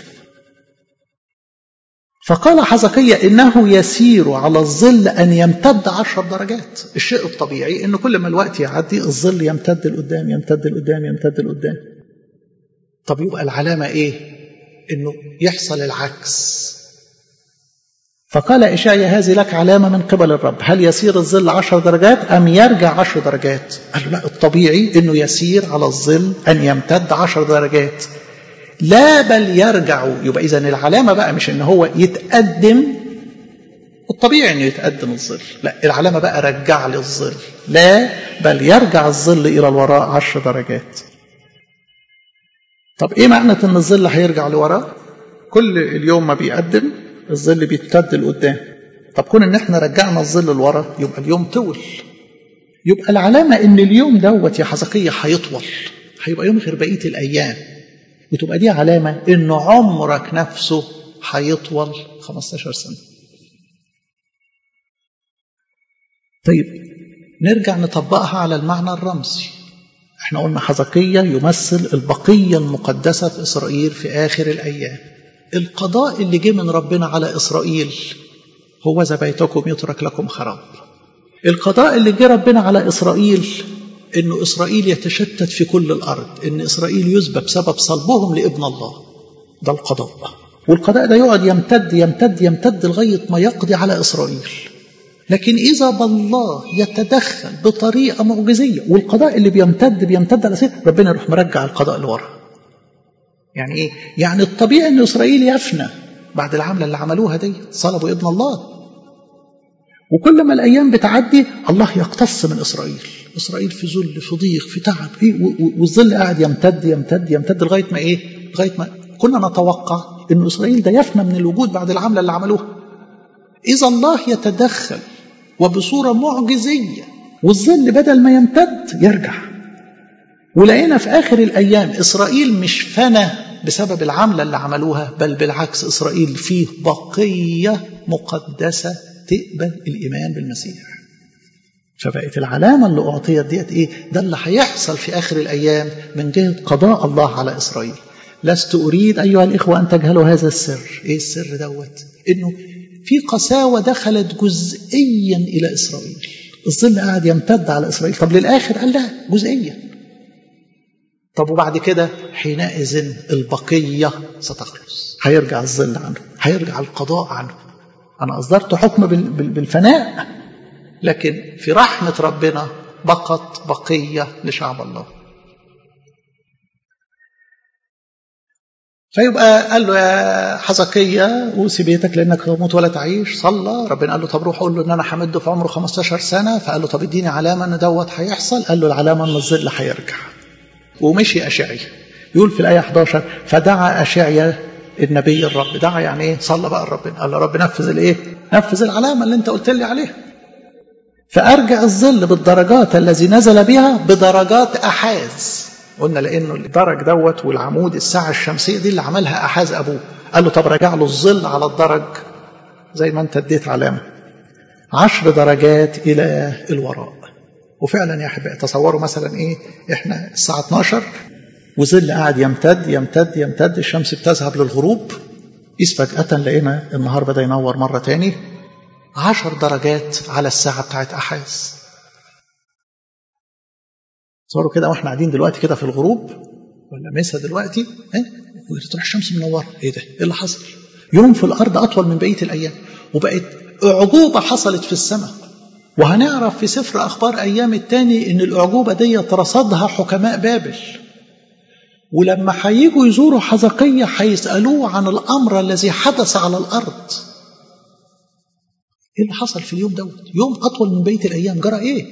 فقال حزقية إنه يسير على الظل أن يمتد عشر درجات الشيء الطبيعي إنه كل ما الوقت يعدي الظل يمتد لقدام يمتد لقدام يمتد لقدام طب يبقى العلامة إيه إنه يحصل العكس فقال إشعيا هذه لك علامة من قبل الرب هل يسير الظل عشر درجات أم يرجع عشر درجات قال لا الطبيعي أنه يسير على الظل أن يمتد عشر درجات لا بل يرجع يبقى إذا العلامة بقى مش أن هو يتقدم الطبيعي أنه يتقدم الظل لا العلامة بقى رجع لي الظل لا بل يرجع الظل إلى الوراء عشر درجات طب إيه معنى أن الظل هيرجع لوراء كل اليوم ما بيقدم الظل بيتمد لقدام طب كون ان احنا رجعنا الظل لورا يبقى اليوم طول يبقى العلامة ان اليوم دوت يا حزقية هيطول هيبقى يوم غير بقية الايام وتبقى دي علامة ان عمرك نفسه هيطول 15 سنة طيب نرجع نطبقها على المعنى الرمزي احنا قلنا حزقية يمثل البقية المقدسة في إسرائيل في آخر الأيام القضاء اللي جه من ربنا على إسرائيل هو ذا بيتكم يترك لكم خراب القضاء اللي جه ربنا على إسرائيل إنه إسرائيل يتشتت في كل الأرض إن إسرائيل يذبى بسبب صلبهم لابن الله ده القضاء والقضاء ده يقعد يمتد يمتد يمتد لغاية ما يقضي على إسرائيل لكن إذا بالله يتدخل بطريقة معجزية والقضاء اللي بيمتد بيمتد على سير ربنا يروح مرجع القضاء لورا يعني ايه؟ يعني الطبيعي ان اسرائيل يفنى بعد العمله اللي عملوها دي صلبوا ابن الله. وكل ما الايام بتعدي الله يقتص من اسرائيل، اسرائيل في ذل في ضيق في تعب إيه؟ والظل قاعد يمتد يمتد يمتد لغايه ما ايه؟ لغايه ما كنا نتوقع ان اسرائيل ده يفنى من الوجود بعد العمله اللي عملوها. اذا الله يتدخل وبصوره معجزيه والظل بدل ما يمتد يرجع ولقينا في آخر الأيام إسرائيل مش فنى بسبب العملة اللي عملوها بل بالعكس إسرائيل فيه بقية مقدسة تقبل الإيمان بالمسيح فبقت العلامة اللي أعطيت ديت إيه ده اللي هيحصل في آخر الأيام من جهة قضاء الله على إسرائيل لست أريد أيها الإخوة أن تجهلوا هذا السر إيه السر دوت إنه في قساوة دخلت جزئيا إلى إسرائيل الظل قاعد يمتد على إسرائيل طب للآخر قال لا جزئيا طب وبعد كده حينئذ البقية ستخلص هيرجع الظل عنه هيرجع القضاء عنه أنا أصدرت حكم بالفناء لكن في رحمة ربنا بقت بقية لشعب الله فيبقى قال له يا حزقية أوصي بيتك لأنك تموت ولا تعيش صلى ربنا قال له طب روح قول له إن أنا همده في عمره 15 سنة فقال له طب اديني علامة إن دوت هيحصل قال له العلامة إن الظل هيرجع ومشي أشعيا يقول في الآية 11 فدعا أشعيا النبي الرب دعا يعني ايه صلى بقى الرب قال له رب نفذ الايه نفذ العلامة اللي انت قلت لي عليها فأرجع الظل بالدرجات الذي نزل بها بدرجات أحاز قلنا لانه الدرج دوت والعمود الساعه الشمسيه دي اللي عملها احاز ابوه قال له طب راجع له الظل على الدرج زي ما انت اديت علامه عشر درجات الى الوراء وفعلا يا احبائي تصوروا مثلا ايه احنا الساعه 12 وظل قاعد يمتد يمتد يمتد الشمس بتذهب للغروب قيس فجأة لقينا النهار بدأ ينور مرة تاني عشر درجات على الساعة بتاعت أحاز تصوروا كده واحنا قاعدين دلوقتي كده في الغروب ولا مسا دلوقتي ايه وتروح الشمس منوره ايه ده ايه اللي حصل يوم في الارض اطول من بقيه الايام وبقت اعجوبه حصلت في السماء وهنعرف في سفر اخبار ايام التاني ان الاعجوبه دي رصدها حكماء بابل ولما هيجوا يزوروا حزقية هيسألوه عن الأمر الذي حدث على الأرض إيه اللي حصل في اليوم دوت يوم أطول من بقية الأيام جرى إيه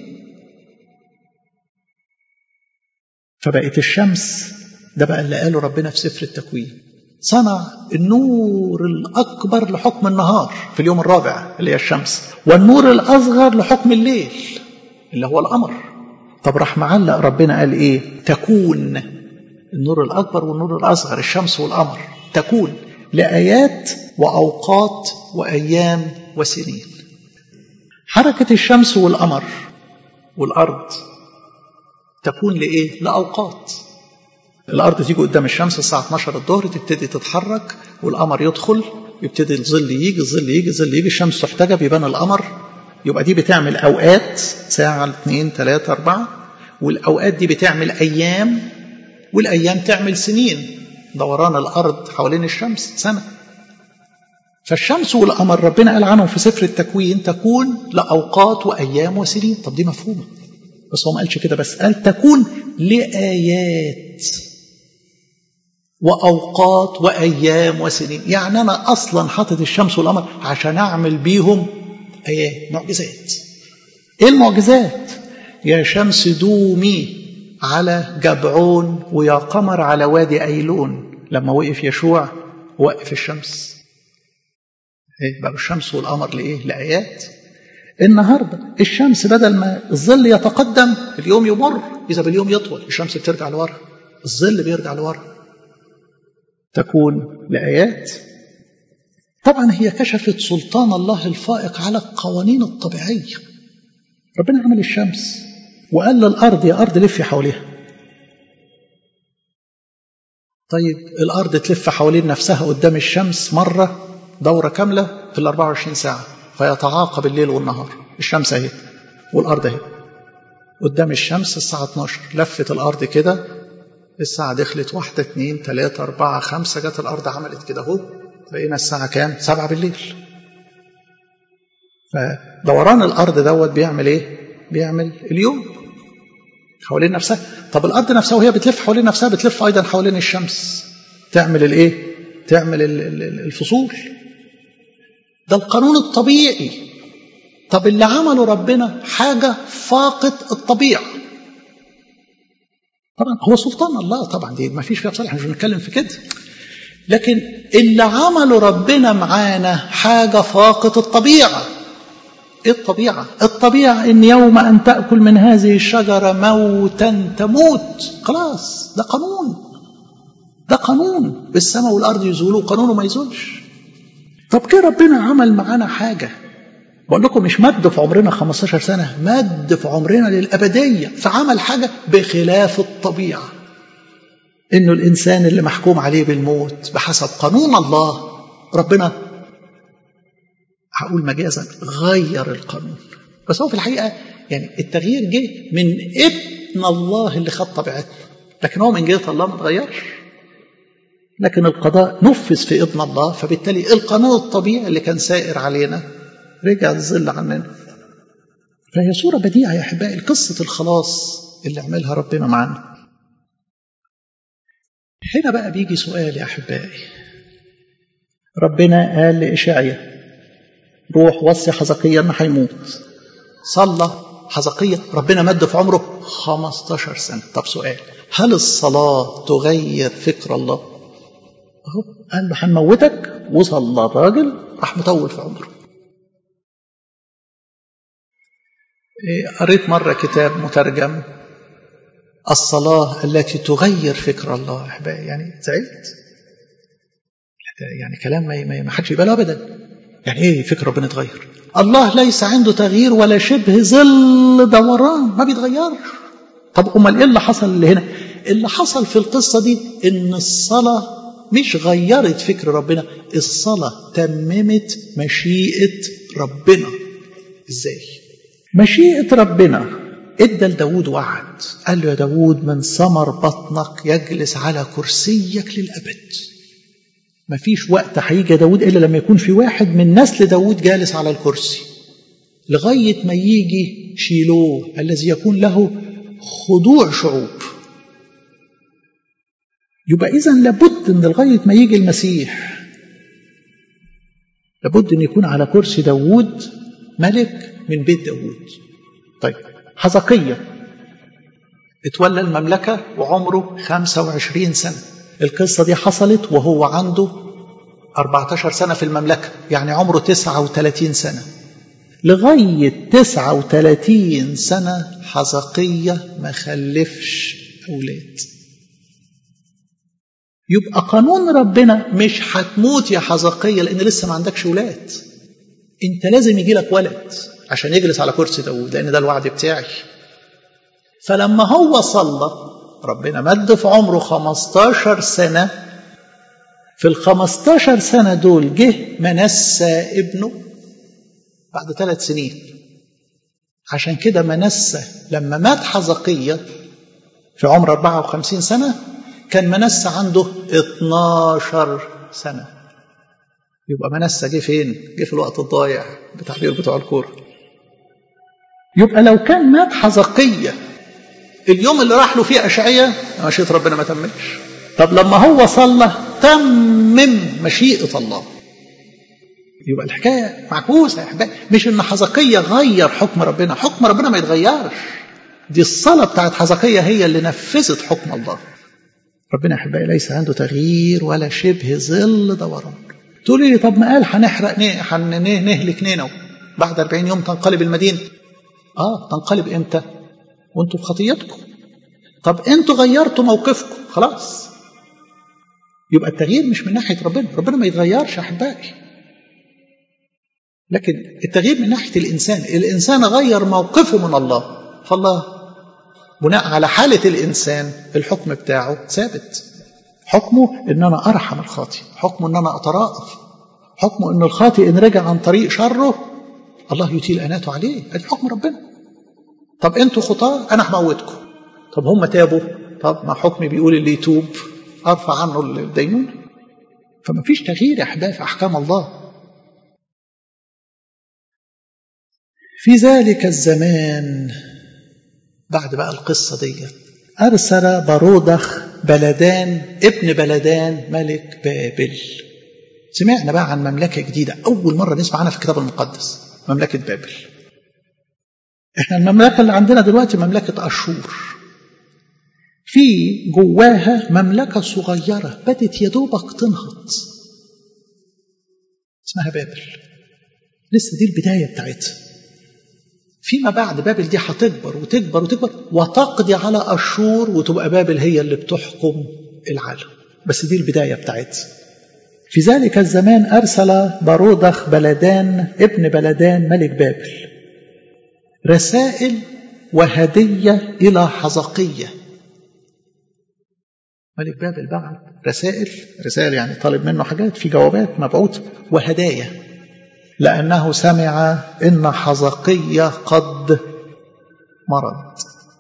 فبقت الشمس ده بقى اللي قاله ربنا في سفر التكوين صنع النور الأكبر لحكم النهار في اليوم الرابع اللي هي الشمس والنور الأصغر لحكم الليل اللي هو القمر طب راح معلق ربنا قال إيه تكون النور الأكبر والنور الأصغر الشمس والقمر تكون لآيات وأوقات وأيام وسنين حركة الشمس والقمر والأرض تكون لإيه؟ لأوقات الأرض تيجي قدام الشمس الساعة 12 الظهر تبتدي تتحرك والقمر يدخل يبتدي الظل يجي الظل يجي الظل يجي الشمس تحتجب يبان القمر يبقى دي بتعمل أوقات ساعة اثنين ثلاثة أربعة والأوقات دي بتعمل أيام والأيام تعمل سنين دوران الأرض حوالين الشمس سنة فالشمس والقمر ربنا قال عنهم في سفر التكوين تكون لأوقات وأيام وسنين طب دي مفهومة بس هو ما قالش كده بس قال تكون لآيات وأوقات وأيام وسنين يعني أنا أصلا حاطط الشمس والقمر عشان أعمل بيهم آيات معجزات إيه المعجزات يا شمس دومي على جبعون ويا قمر على وادي أيلون لما وقف يشوع وقف الشمس إيه بقى الشمس والقمر لإيه لآيات النهاردة الشمس بدل ما الظل يتقدم اليوم يمر إذا باليوم يطول الشمس بترجع لورا الظل بيرجع لورا تكون لآيات طبعا هي كشفت سلطان الله الفائق على القوانين الطبيعية ربنا عمل الشمس وقال للأرض يا أرض لفي حواليها طيب الأرض تلف حوالين نفسها قدام الشمس مرة دورة كاملة في ال 24 ساعة فيتعاقب الليل والنهار الشمس اهي والأرض اهي قدام الشمس الساعة 12 لفت الأرض كده الساعة دخلت واحدة اتنين تلاتة أربعة خمسة جت الأرض عملت كده أهو بقينا الساعة كام؟ سبعة بالليل فدوران الأرض دوت بيعمل إيه؟ بيعمل اليوم حوالين نفسها طب الأرض نفسها وهي بتلف حوالين نفسها بتلف أيضا حوالين الشمس تعمل الإيه؟ تعمل الفصول ده القانون الطبيعي طب اللي عمله ربنا حاجة فاقت الطبيعة طبعا هو سلطان الله طبعا دي ما فيش فيها بصراحة مش بنتكلم في كده لكن اللي عمله ربنا معانا حاجة فاقت الطبيعة ايه الطبيعة الطبيعة ان يوم ان تأكل من هذه الشجرة موتا تموت خلاص ده قانون ده قانون السماء والارض يزولوا قانونه ما يزولش طب كده ربنا عمل معانا حاجة بقول لكم مش مد في عمرنا 15 سنة مد في عمرنا للأبدية فعمل حاجة بخلاف الطبيعة إنه الإنسان اللي محكوم عليه بالموت بحسب قانون الله ربنا هقول مجازا غير القانون بس هو في الحقيقة يعني التغيير جه من ابن الله اللي خد طبيعتنا لكن هو من جهة الله ما اتغيرش لكن القضاء نفذ في ابن الله فبالتالي القانون الطبيعي اللي كان سائر علينا رجع الظل عننا فهي صورة بديعة يا أحبائي قصة الخلاص اللي عملها ربنا معانا هنا بقى بيجي سؤال يا أحبائي ربنا قال لإشعيا روح وصي حزقيا إنه هيموت صلى حزقيا ربنا مد في عمره 15 سنة طب سؤال هل الصلاة تغير فكر الله؟ أهو قال له هنموتك وصلى الراجل راح مطول في عمره قريت مرة كتاب مترجم الصلاة التي تغير فكر الله أحبائي يعني زعلت يعني كلام ما حدش يقبله أبدا يعني إيه فكر ربنا اتغير الله ليس عنده تغيير ولا شبه ظل دوران ما بيتغيرش طب امال ايه اللي حصل اللي هنا اللي حصل في القصه دي ان الصلاه مش غيرت فكر ربنا الصلاه تممت مشيئه ربنا ازاي مشيئه ربنا ادى لداود وعد قال له يا داود من ثمر بطنك يجلس على كرسيك للابد مفيش وقت هيجي داود إلا لما يكون في واحد من نسل داود جالس على الكرسي لغاية ما يجي شيلوه الذي يكون له خضوع شعوب يبقى إذا لابد أن لغاية ما يجي المسيح لابد أن يكون على كرسي داود ملك من بيت داود طيب حزقية اتولى المملكة وعمره 25 سنة القصة دي حصلت وهو عنده 14 سنة في المملكة يعني عمره 39 سنة لغاية 39 سنة حزقية ما خلفش أولاد يبقى قانون ربنا مش هتموت يا حزقية لأن لسه ما عندكش أولاد أنت لازم يجي لك ولد عشان يجلس على كرسي داود لأن ده الوعد بتاعي فلما هو صلى ربنا مد في عمره 15 سنة في ال 15 سنة دول جه منسى ابنه بعد ثلاث سنين عشان كده منسى لما مات حزقية في عمر 54 سنة كان منسى عنده 12 سنة يبقى منسى جه فين؟ جه في الوقت الضايع بتعبير بتوع الكورة يبقى لو كان مات حزقية اليوم اللي راح له فيه أشعية مشيئة ربنا ما تمتش طب لما هو صلى تمم مشيئة الله يبقى الحكاية معكوسة يا أحبائي مش إن حزقية غير حكم ربنا حكم ربنا ما يتغيرش دي الصلاة بتاعت حزقية هي اللي نفذت حكم الله ربنا يا أحبائي ليس عنده تغيير ولا شبه ظل دوران تقولي لي طب ما قال هنحرق نهلك نينو بعد 40 يوم تنقلب المدينة اه تنقلب امتى وانتوا في خطيتكم طب انتوا غيرتوا موقفكم خلاص يبقى التغيير مش من ناحيه ربنا ربنا ما يتغيرش يا احبائي لكن التغيير من ناحيه الانسان الانسان غير موقفه من الله فالله بناء على حاله الانسان الحكم بتاعه ثابت حكمه ان انا ارحم الخاطئ حكمه ان انا اتراءف حكمه ان الخاطئ ان رجع عن طريق شره الله يطيل اناته عليه ادي حكم ربنا طب انتوا خطاه انا هموتكم طب هم تابوا طب ما حكمي بيقول اللي يتوب ارفع عنه الدينون فما فيش تغيير يا احبائي في احكام الله في ذلك الزمان بعد بقى القصة دي أرسل بارودخ بلدان ابن بلدان ملك بابل سمعنا بقى عن مملكة جديدة أول مرة نسمع عنها في الكتاب المقدس مملكة بابل احنا المملكة اللي عندنا دلوقتي مملكة أشور في جواها مملكة صغيرة بدت يا دوبك تنهض اسمها بابل لسه دي البداية بتاعتها فيما بعد بابل دي هتكبر وتكبر وتكبر وتقضي على أشور وتبقى بابل هي اللي بتحكم العالم بس دي البداية بتاعتها في ذلك الزمان أرسل بارودخ بلدان ابن بلدان ملك بابل رسائل وهدية إلى حزقية ملك بابل بعت رسائل رسائل يعني طالب منه حاجات في جوابات مبعوثة وهدايا لأنه سمع إن حزقية قد مرض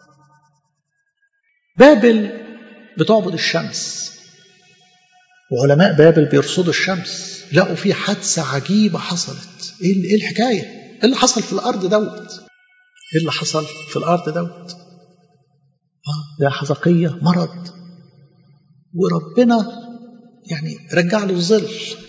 بابل بتعبد الشمس وعلماء بابل بيرصدوا الشمس لقوا في حادثة عجيبة حصلت ايه الحكاية ايه اللي حصل في الأرض دوت ايه اللي حصل في الأرض دوت آه يا حزقية مرض وربنا يعني رجع له الظل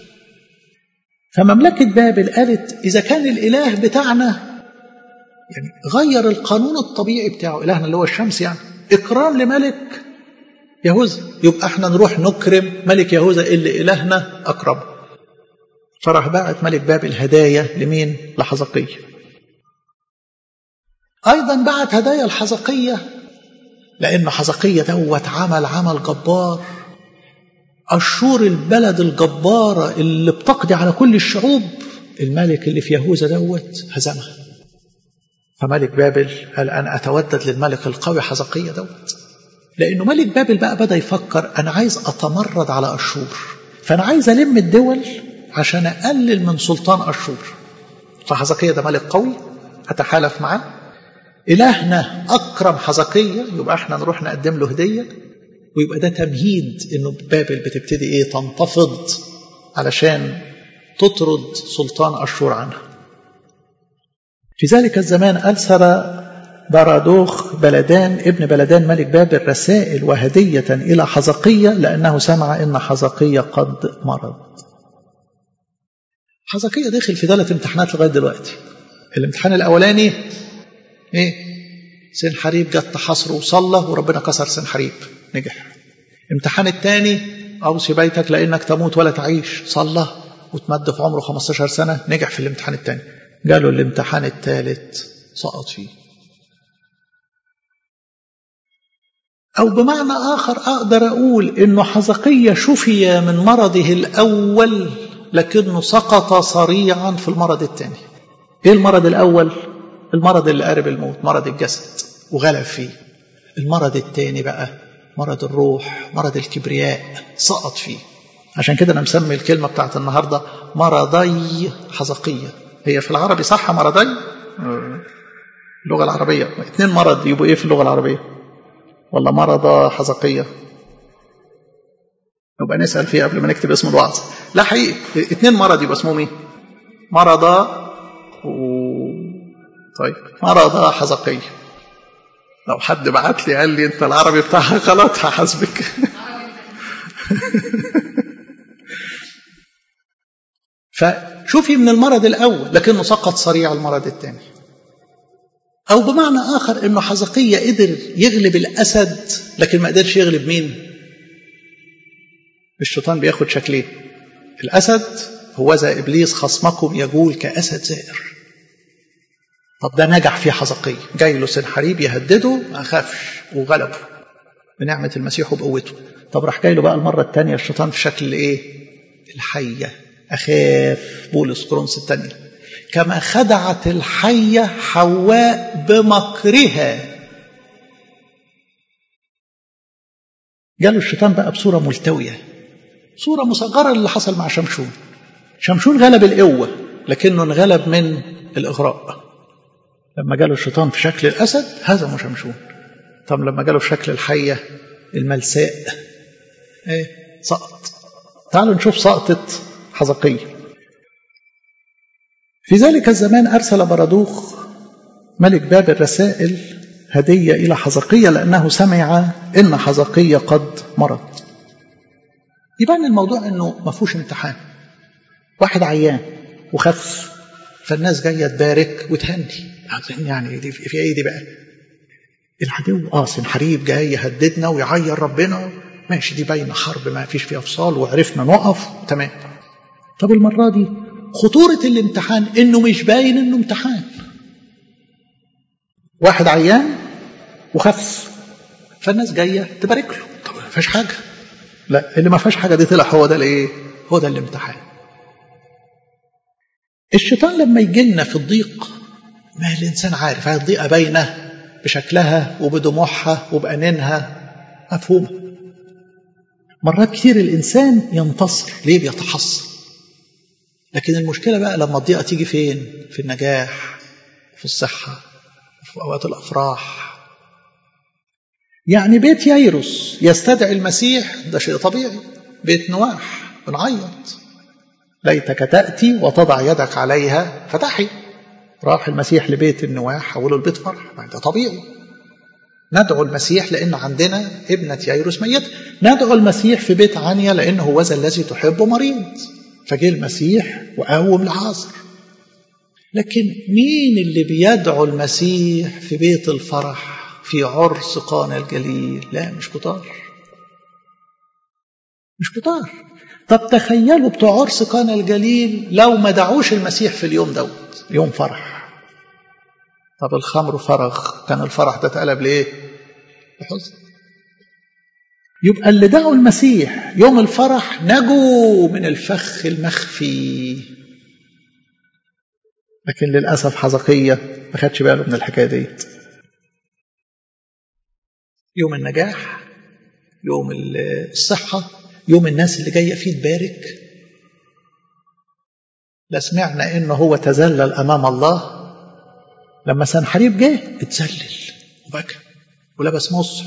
فمملكة بابل قالت إذا كان الإله بتاعنا يعني غير القانون الطبيعي بتاعه إلهنا اللي هو الشمس يعني إكرام لملك يهوذا يبقى احنا نروح نكرم ملك يهوذا اللي إلهنا أكرم فراح باعت ملك بابل هدايا لمين؟ لحزقية أيضا بعت هدايا الحزقية لأن حزقية دوت عمل عمل جبار أشور البلد الجبارة اللي بتقضي على كل الشعوب الملك اللي في يهوذا دوت هزمها فملك بابل قال أنا أتودد للملك القوي حزقية دوت لأنه ملك بابل بقى بدأ يفكر أنا عايز أتمرد على أشور فأنا عايز ألم الدول عشان أقلل من سلطان أشور فحزقية ده ملك قوي أتحالف معاه إلهنا أكرم حزقية يبقى احنا نروح نقدم له هدية ويبقى ده تمهيد إنه بابل بتبتدي إيه تنتفض علشان تطرد سلطان أشور عنها في ذلك الزمان أرسل بارادوخ بلدان ابن بلدان ملك بابل رسائل وهدية إلى حزقية لأنه سمع إن حزقية قد مرض حزقية دخل في ثلاث امتحانات لغاية دلوقتي الامتحان الأولاني إيه سنحريب جت تحاصره وصلى وربنا كسر سنحريب نجح الامتحان الثاني أوصي بيتك لأنك تموت ولا تعيش صلى وتمد في عمره 15 سنة نجح في الامتحان الثاني قالوا الامتحان الثالث سقط فيه أو بمعنى آخر أقدر أقول إنه حزقية شفي من مرضه الأول لكنه سقط صريعا في المرض الثاني إيه المرض الأول؟ المرض اللي قارب الموت مرض الجسد وغلب فيه المرض الثاني بقى مرض الروح مرض الكبرياء سقط فيه عشان كده أنا مسمي الكلمة بتاعت النهاردة مرضي حزقية هي في العربي صح مرضي اللغة العربية اثنين مرض يبقوا ايه في اللغة العربية ولا مرض حزقية نبقى نسأل فيها قبل ما نكتب اسم الوعظ لا حقيقي اثنين مرض يبقى اسمهم ايه مرض و... طيب مرض حزقية لو حد بعت لي قال لي انت العربي بتاعها غلط هحاسبك فشوفي من المرض الأول لكنه سقط صريع المرض الثاني أو بمعنى آخر أنه حزقية قدر يغلب الأسد لكن ما قدرش يغلب مين الشيطان بياخد شكلين الأسد هو ذا إبليس خصمكم يقول كأسد زائر طب ده نجح في حزقية جاي له سنحريب يهدده ما خافش وغلبه بنعمة المسيح وبقوته طب راح جاي له بقى المرة الثانية الشيطان في شكل إيه الحية أخاف بولس كرونس الثانية كما خدعت الحية حواء بمكرها جاله الشيطان بقى بصورة ملتوية صورة مصغرة اللي حصل مع شمشون شمشون غلب القوة لكنه انغلب من الإغراء لما جاله الشيطان في شكل الأسد هزمه شمشون طب لما جاله في شكل الحية الملساء ايه سقط تعالوا نشوف سقطة حزقية في ذلك الزمان أرسل بردوخ ملك بابل رسائل هدية إلى حزقية لأنه سمع إن حزقية قد مرض يبان الموضوع أنه ما فيهوش امتحان واحد عيان وخف فالناس جاية تبارك وتهني يعني دي في ايه دي بقى العدو اه سنحريب جاي يهددنا ويعير ربنا ماشي دي باينه حرب ما فيش فيها فصال وعرفنا نقف تمام طب المرة دي خطورة الامتحان انه مش باين انه امتحان واحد عيان وخف فالناس جاية تبارك له طب ما فيهاش حاجة لا اللي ما فيهاش حاجة دي طلع هو ده الايه هو ده الامتحان الشيطان لما يجي لنا في الضيق ما الانسان عارف هذه الضيقة باينة بشكلها وبدموعها وبأنينها مفهومة مرات كتير الإنسان ينتصر ليه بيتحصن لكن المشكلة بقى لما الضيقة تيجي فين في النجاح في الصحة في أوقات الأفراح يعني بيت ييروس يستدعي المسيح ده شيء طبيعي بيت نواح بنعيط ليتك تأتي وتضع يدك عليها فتحي راح المسيح لبيت النواح حوله البيت فرح ده طبيعي ندعو المسيح لأن عندنا ابنة ييروس ميت ندعو المسيح في بيت عنيا لأنه هو ذا الذي تحبه مريض فجه المسيح وقوم العازر لكن مين اللي بيدعو المسيح في بيت الفرح في عرس قانا الجليل لا مش كتار مش كتار طب تخيلوا بتوع عرس قانا الجليل لو ما دعوش المسيح في اليوم دوت يوم فرح طب الخمر فرغ كان الفرح ده اتقلب لايه بحزن يبقى اللي دعوا المسيح يوم الفرح نجوا من الفخ المخفي لكن للأسف حزقية ما خدش باله من الحكاية ديت يوم النجاح يوم الصحة يوم الناس اللي جاية فيه تبارك لا سمعنا انه هو تذلل امام الله لما سنحريب جه اتذلل وبكى ولبس مصح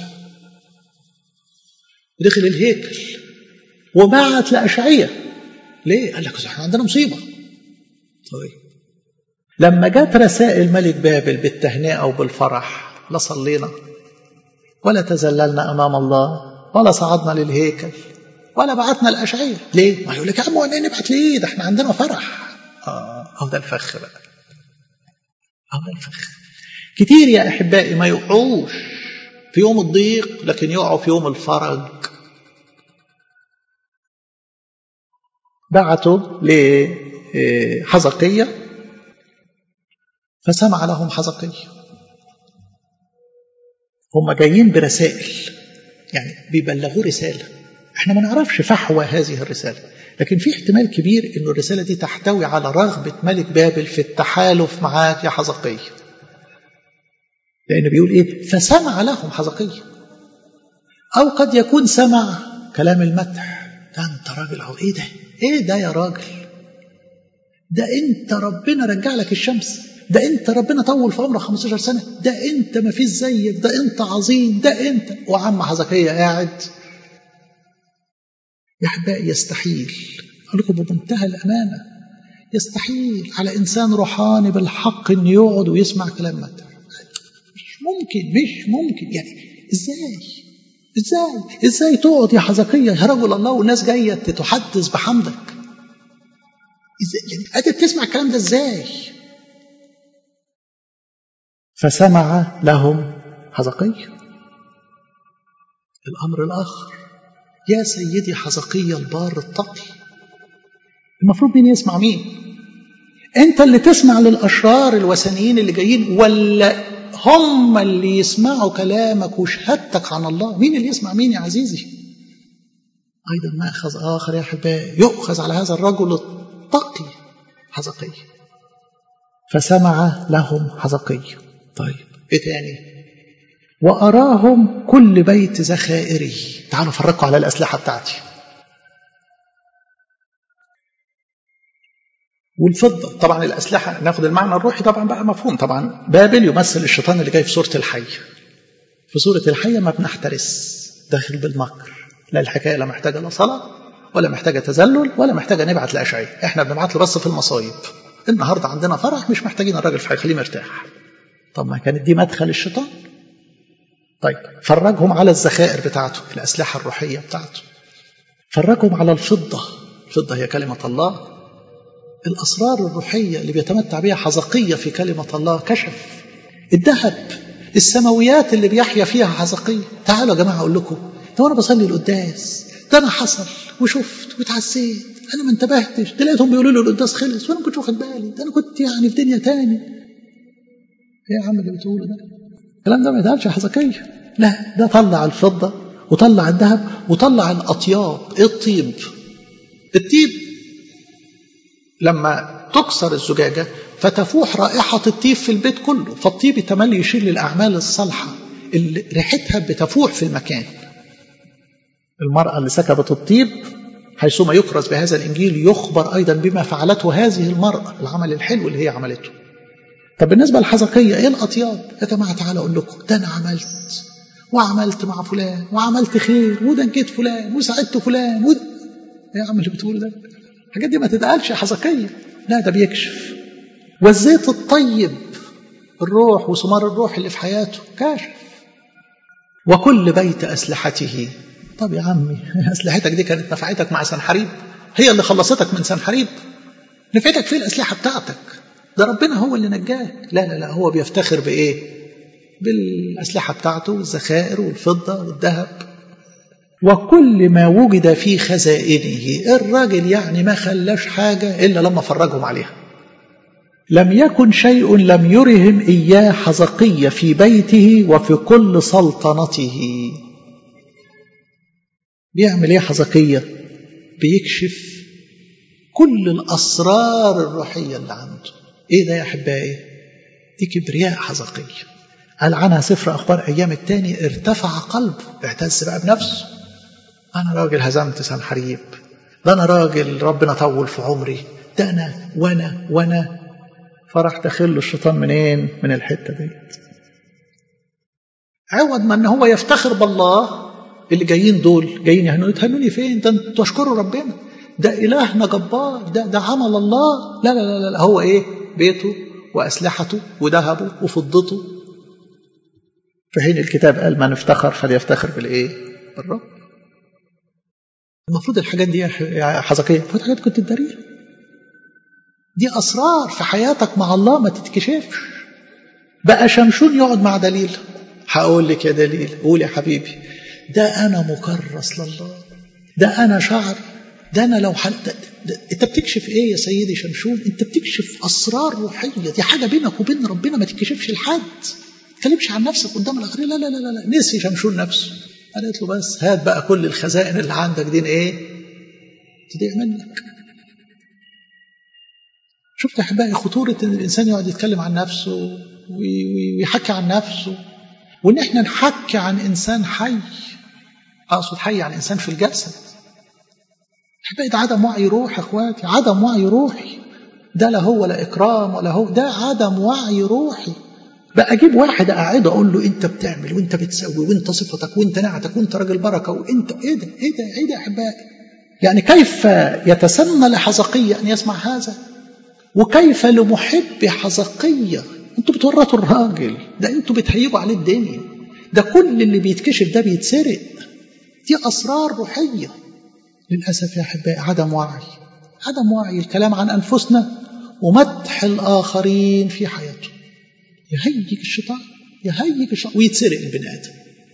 ودخل الهيكل وبعت لأشعية ليه؟ قال لك احنا عندنا مصيبة طيب لما جت رسائل ملك بابل بالتهنئة وبالفرح لا صلينا ولا تذللنا أمام الله ولا صعدنا للهيكل ولا بعتنا الأشعية ليه؟ ما يقول لك يا عم وانا نبعت ليه؟ ده احنا عندنا فرح اه اهو ده الفخ بقى اهو ده الفخ كتير يا أحبائي ما يقعوش في يوم الضيق لكن يقعوا في يوم الفرج بعتوا لحزقية فسمع لهم حزقية هم جايين برسائل يعني بيبلغوا رسالة احنا ما نعرفش فحوى هذه الرسالة لكن في احتمال كبير ان الرسالة دي تحتوي على رغبة ملك بابل في التحالف معاك يا حزقية لأنه بيقول إيه فسمع لهم حزقية أو قد يكون سمع كلام المدح ده أنت راجل أو إيه ده إيه ده يا راجل ده أنت ربنا رجع لك الشمس ده أنت ربنا طول في عمرك 15 سنة ده أنت ما فيش زيك ده أنت عظيم ده أنت وعم حزقية قاعد يا أحبائي يستحيل أقول لكم بمنتهى الأمانة يستحيل على إنسان روحاني بالحق إنه يقعد ويسمع كلام مدح ممكن مش ممكن يعني ازاي ازاي ازاي تقعد يا حزقية يا رجل الله والناس جاية تتحدث بحمدك ازاي يعني قادر تسمع الكلام ده ازاي فسمع لهم حزقية الأمر الآخر يا سيدي حزقية البار التقي المفروض مين يسمع مين انت اللي تسمع للأشرار الوثنيين اللي جايين ولا هم اللي يسمعوا كلامك وشهادتك عن الله مين اللي يسمع مين يا عزيزي أيضا مأخذ آخر يا أحبائي يؤخذ على هذا الرجل التقي حزقي فسمع لهم حزقي طيب إيه تاني وأراهم كل بيت ذخائري تعالوا فرقوا على الأسلحة بتاعتي والفضة طبعا الأسلحة ناخد المعنى الروحي طبعا بقى مفهوم طبعا بابل يمثل الشيطان اللي جاي في صورة الحية في صورة الحية ما بنحترس داخل بالمكر لا الحكاية لا محتاجة لا صلاة ولا محتاجة تذلل ولا محتاجة نبعت لأشعية احنا بنبعت له بس في المصايب النهاردة عندنا فرح مش محتاجين الراجل في خليه مرتاح طب ما كانت دي مدخل الشيطان طيب فرجهم على الذخائر بتاعته الأسلحة الروحية بتاعته فرجهم على الفضة الفضة هي كلمة الله الأسرار الروحية اللي بيتمتع بها حزقية في كلمة الله كشف الذهب السماويات اللي بيحيا فيها حزقية تعالوا يا جماعة أقول لكم ده وأنا بصلي القداس ده أنا حصل وشفت واتعزيت أنا ما انتبهتش ده لقيتهم بيقولوا لي القداس خلص وأنا ما كنتش واخد بالي ده أنا كنت يعني في دنيا تاني إيه يا عم اللي بتقوله ده الكلام ده ما يتقالش حزقية لا ده طلع الفضة وطلع الذهب وطلع الأطياب إيه الطيب الطيب لما تكسر الزجاجة فتفوح رائحة الطيب في البيت كله فالطيب يتملي يشير للأعمال الصالحة اللي ريحتها بتفوح في المكان المرأة اللي سكبت الطيب حيثما يكرز بهذا الإنجيل يخبر أيضا بما فعلته هذه المرأة العمل الحلو اللي هي عملته طب بالنسبة للحزقية إيه الأطياب يا جماعة تعالى أقول لكم ده أنا عملت وعملت مع فلان وعملت خير ودنجيت فلان وساعدت فلان ود... إيه يا عم اللي بتقول ده الحاجات دي ما تتقالش يا حزقية لا ده بيكشف والزيت الطيب الروح وثمار الروح اللي في حياته كاشف وكل بيت أسلحته طب يا عمي أسلحتك دي كانت نفعتك مع سنحريب هي اللي خلصتك من سنحريب نفعتك في الأسلحة بتاعتك ده ربنا هو اللي نجاك لا لا لا هو بيفتخر بإيه بالأسلحة بتاعته والذخائر والفضة والذهب وكل ما وجد في خزائنه الراجل يعني ما خلاش حاجة إلا لما فرجهم عليها لم يكن شيء لم يرهم إياه حزقية في بيته وفي كل سلطنته بيعمل ايه حزقية بيكشف كل الأسرار الروحية اللي عنده ايه ده يا أحبائي دي كبرياء حزقية قال عنها سفر أخبار أيام التاني ارتفع قلبه اعتز بقى بنفسه أنا راجل هزمت سنحريب ده أنا راجل ربنا طول في عمري ده أنا وأنا وأنا فراح داخل له الشيطان منين؟ من الحتة ديت عوض ما ان هو يفتخر بالله اللي جايين دول جايين يهنوني تهنوني فين؟ ده انتوا تشكروا ربنا ده إلهنا جبار ده ده عمل الله لا لا لا, لا هو ايه؟ بيته وأسلحته وذهبه وفضته في حين الكتاب قال من افتخر فليفتخر بالايه؟ بالرب المفروض الحاجات دي يا حزقية المفروض حاجات كنت تداريها دي أسرار في حياتك مع الله ما تتكشفش بقى شمشون يقعد مع دليل هقول لك يا دليل قول يا حبيبي ده أنا مكرس لله ده أنا شعر ده أنا لو حل... ده... ده... أنت بتكشف إيه يا سيدي شمشون أنت بتكشف أسرار روحية دي حاجة بينك وبين ربنا ما تتكشفش لحد ما تتكلمش عن نفسك قدام الآخرين لا لا لا لا نسي شمشون نفسه قالت له بس هات بقى كل الخزائن اللي عندك دي إيه تضيع منك شفت احبائي خطوره ان الانسان يقعد يتكلم عن نفسه ويحكي عن نفسه وان احنا نحكي عن انسان حي اقصد حي عن انسان في الجسد احبائي ده عدم وعي روح يا اخواتي عدم وعي روحي ده لا هو لا اكرام ولا هو ده عدم وعي روحي بقى اجيب واحد اقعده اقول له انت بتعمل وانت بتسوي وانت صفتك وانت نعتك وانت راجل بركه وانت ايه ده ايه ده ايه ده يا احبائي يعني كيف يتسنى لحزقية ان يسمع هذا وكيف لمحب حزقية انتوا بتورطوا الراجل ده انتوا بتهيجوا عليه الدنيا ده كل اللي بيتكشف ده بيتسرق دي أسرار روحية للأسف يا أحبائي عدم وعي عدم وعي الكلام عن أنفسنا ومدح الآخرين في حياته يهيج الشيطان يهيج الشيطان ويتسرق البني آدم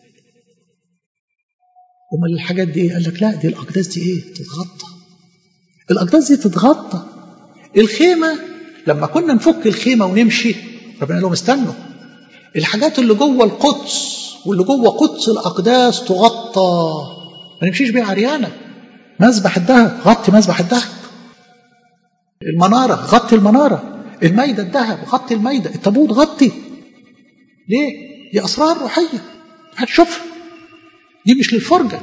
وما الحاجات دي قال لك لا دي الأقداس دي إيه تتغطى الأقداس دي تتغطى الخيمة لما كنا نفك الخيمة ونمشي ربنا قال لهم استنوا الحاجات اللي جوه القدس واللي جوه قدس الأقداس تغطى ما نمشيش بيها عريانة مذبح الذهب غطي مذبح الذهب المنارة غطي المنارة الميدة الذهب غطي الميدة التابوت غطي ليه؟ دي أسرار روحية هتشوفها دي مش للفرجة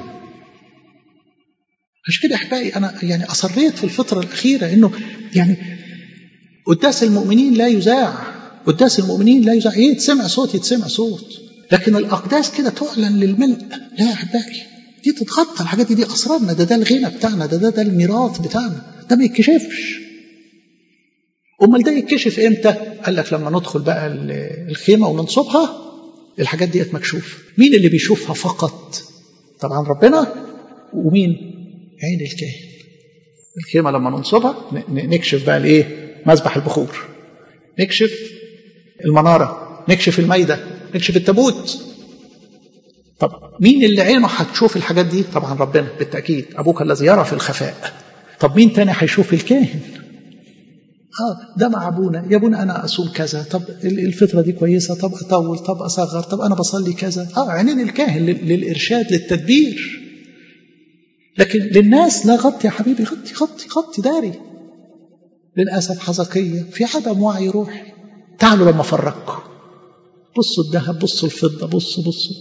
عشان كده احبائي انا يعني اصريت في الفتره الاخيره انه يعني قداس المؤمنين لا يذاع قداس المؤمنين لا يذاع يتسمع صوت يتسمع صوت لكن الاقداس كده تعلن للملء لا يا احبائي دي تتغطى الحاجات دي دي اسرارنا ده ده الغنى بتاعنا ده ده ده الميراث بتاعنا ده ما يتكشفش امال ده يتكشف امتى قال لك لما ندخل بقى الخيمه وننصبها الحاجات ديت مكشوفه مين اللي بيشوفها فقط طبعا ربنا ومين عين الكاهن الخيمة لما ننصبها نكشف بقى الايه مذبح البخور نكشف المنارة نكشف الميدة نكشف التابوت طب مين اللي عينه هتشوف الحاجات دي طبعا ربنا بالتأكيد أبوك الذي يرى في الخفاء طب مين تاني هيشوف الكاهن اه ده مع ابونا يا ابونا انا اصوم كذا طب الفتره دي كويسه طب اطول طب اصغر طب انا بصلي كذا اه عينين الكاهن للارشاد للتدبير لكن للناس لا غطي يا حبيبي غطي غطي غطي داري للأسف حزقية في عدم وعي روحي تعالوا لما أفرقكم بصوا الذهب بصوا الفضة بصوا بصوا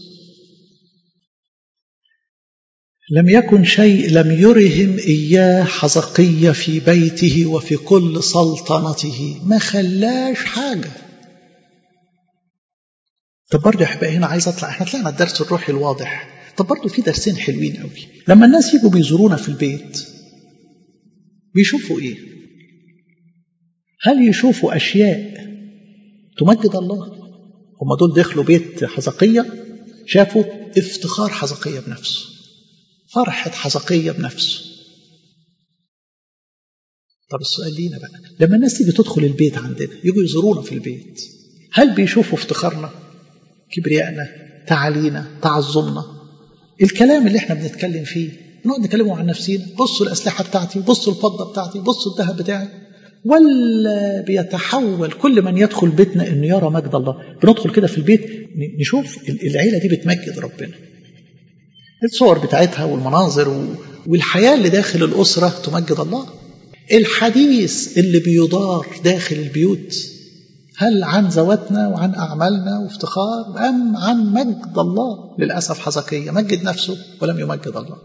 لم يكن شيء لم يرهم إياه حزقية في بيته وفي كل سلطنته ما خلاش حاجة طب برضه يا أحبائي هنا عايز أطلع احنا طلعنا الدرس الروحي الواضح طب برضه في درسين حلوين قوي لما الناس يجوا بيزورونا في البيت بيشوفوا ايه هل يشوفوا اشياء تمجد الله هم دول دخلوا بيت حزقية شافوا افتخار حزقية بنفسه فرحة حزقية بنفسه طب السؤال لينا بقى لما الناس تيجي تدخل البيت عندنا يجوا يزورونا في البيت هل بيشوفوا افتخارنا كبريائنا تعالينا تعظمنا الكلام اللي احنا بنتكلم فيه نقعد نكلمه عن نفسينا بصوا الأسلحة بتاعتي بصوا الفضة بتاعتي بصوا الذهب بتاعي ولا بيتحول كل من يدخل بيتنا انه يرى مجد الله بندخل كده في البيت نشوف العيله دي بتمجد ربنا الصور بتاعتها والمناظر والحياه اللي داخل الاسره تمجد الله الحديث اللي بيدار داخل البيوت هل عن ذواتنا وعن اعمالنا وافتخار ام عن مجد الله للاسف حزقيه مجد نفسه ولم يمجد الله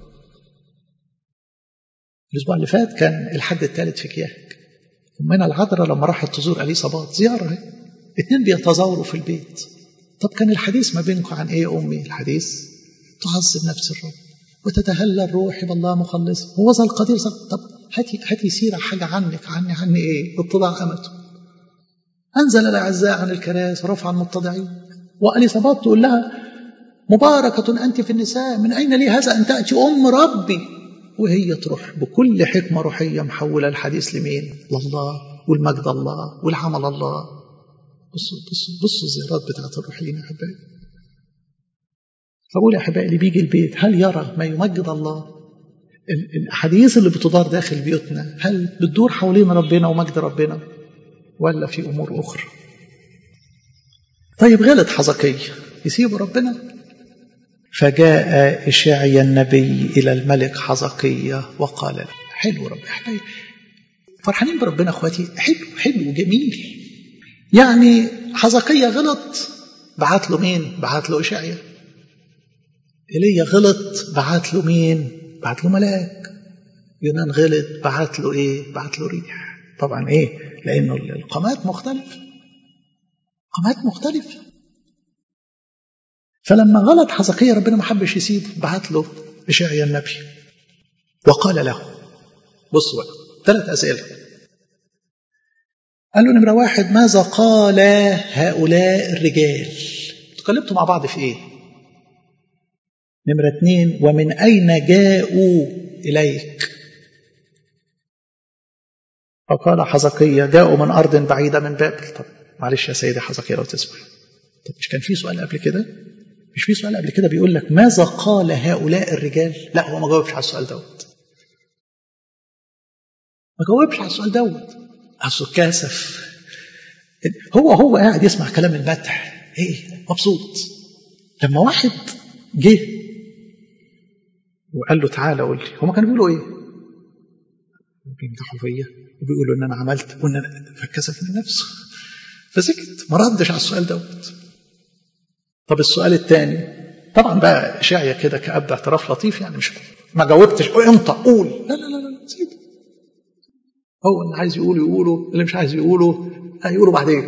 الاسبوع اللي فات كان الحد الثالث في كياك أمنا العذراء لما راحت تزور أليصابات زيارة اهي اتنين بيتزاوروا في البيت طب كان الحديث ما بينكم عن ايه يا امي الحديث تعظم نفس الرب وتتهلل روحي بالله مخلص هو ذا القدير طب هاتي هاتي سيره حاجه عنك عني عني ايه اتضاع امته انزل الاعزاء عن الكراسي ورفع المتضعين واليصابات تقول لها مباركه انت في النساء من اين لي هذا ان تاتي ام ربي وهي تروح بكل حكمة روحية محولة الحديث لمين؟ لله والمجد الله والعمل الله بصوا بصوا بصوا الزيارات بتاعت الروحيين يا أحبائي فبقول يا أحبائي اللي بيجي البيت هل يرى ما يمجد الله؟ الأحاديث اللي بتدار داخل بيوتنا هل بتدور حوالين ربنا ومجد ربنا؟ ولا في أمور أخرى؟ طيب غلط حزقية يسيب ربنا فجاء إشعيا النبي إلى الملك حزقية وقال له حلو رب احنا فرحانين بربنا اخواتي حلو حلو جميل يعني حزقية غلط بعت له مين بعت له إشعيا إيليا غلط بعت له مين بعت له ملاك يونان غلط بعت له إيه بعت له ريح طبعا إيه لأنه القامات مختلفة قامات مختلفة فلما غلط حزقية ربنا ما حبش يسيبه بعت له إشعيا النبي وقال له بصوا بقى ثلاث أسئلة قال له نمرة واحد ماذا قال هؤلاء الرجال تكلمتوا مع بعض في ايه نمرة اتنين ومن أين جاءوا إليك فقال حزقية جاءوا من أرض بعيدة من بابل طب معلش يا سيدي حزقية لو تسمح طب مش كان في سؤال قبل كده مش في سؤال قبل كده بيقول لك ماذا قال هؤلاء الرجال لا هو ما جاوبش على السؤال دوت ما جاوبش على السؤال دوت اصله كاسف هو هو قاعد يسمع كلام المدح ايه مبسوط لما واحد جه وقال له تعالى قول لي هما كانوا بيقولوا ايه بيمدحوا فيا وبيقولوا ان انا عملت وان انا فكسف من نفسه فسكت ما ردش على السؤال دوت طب السؤال الثاني طبعا بقى اشعيا كده كأب اعتراف لطيف يعني مش ما جاوبتش انت قول لا لا لا لا سيبه هو اللي عايز يقول يقوله اللي مش عايز يقوله هيقوله بعدين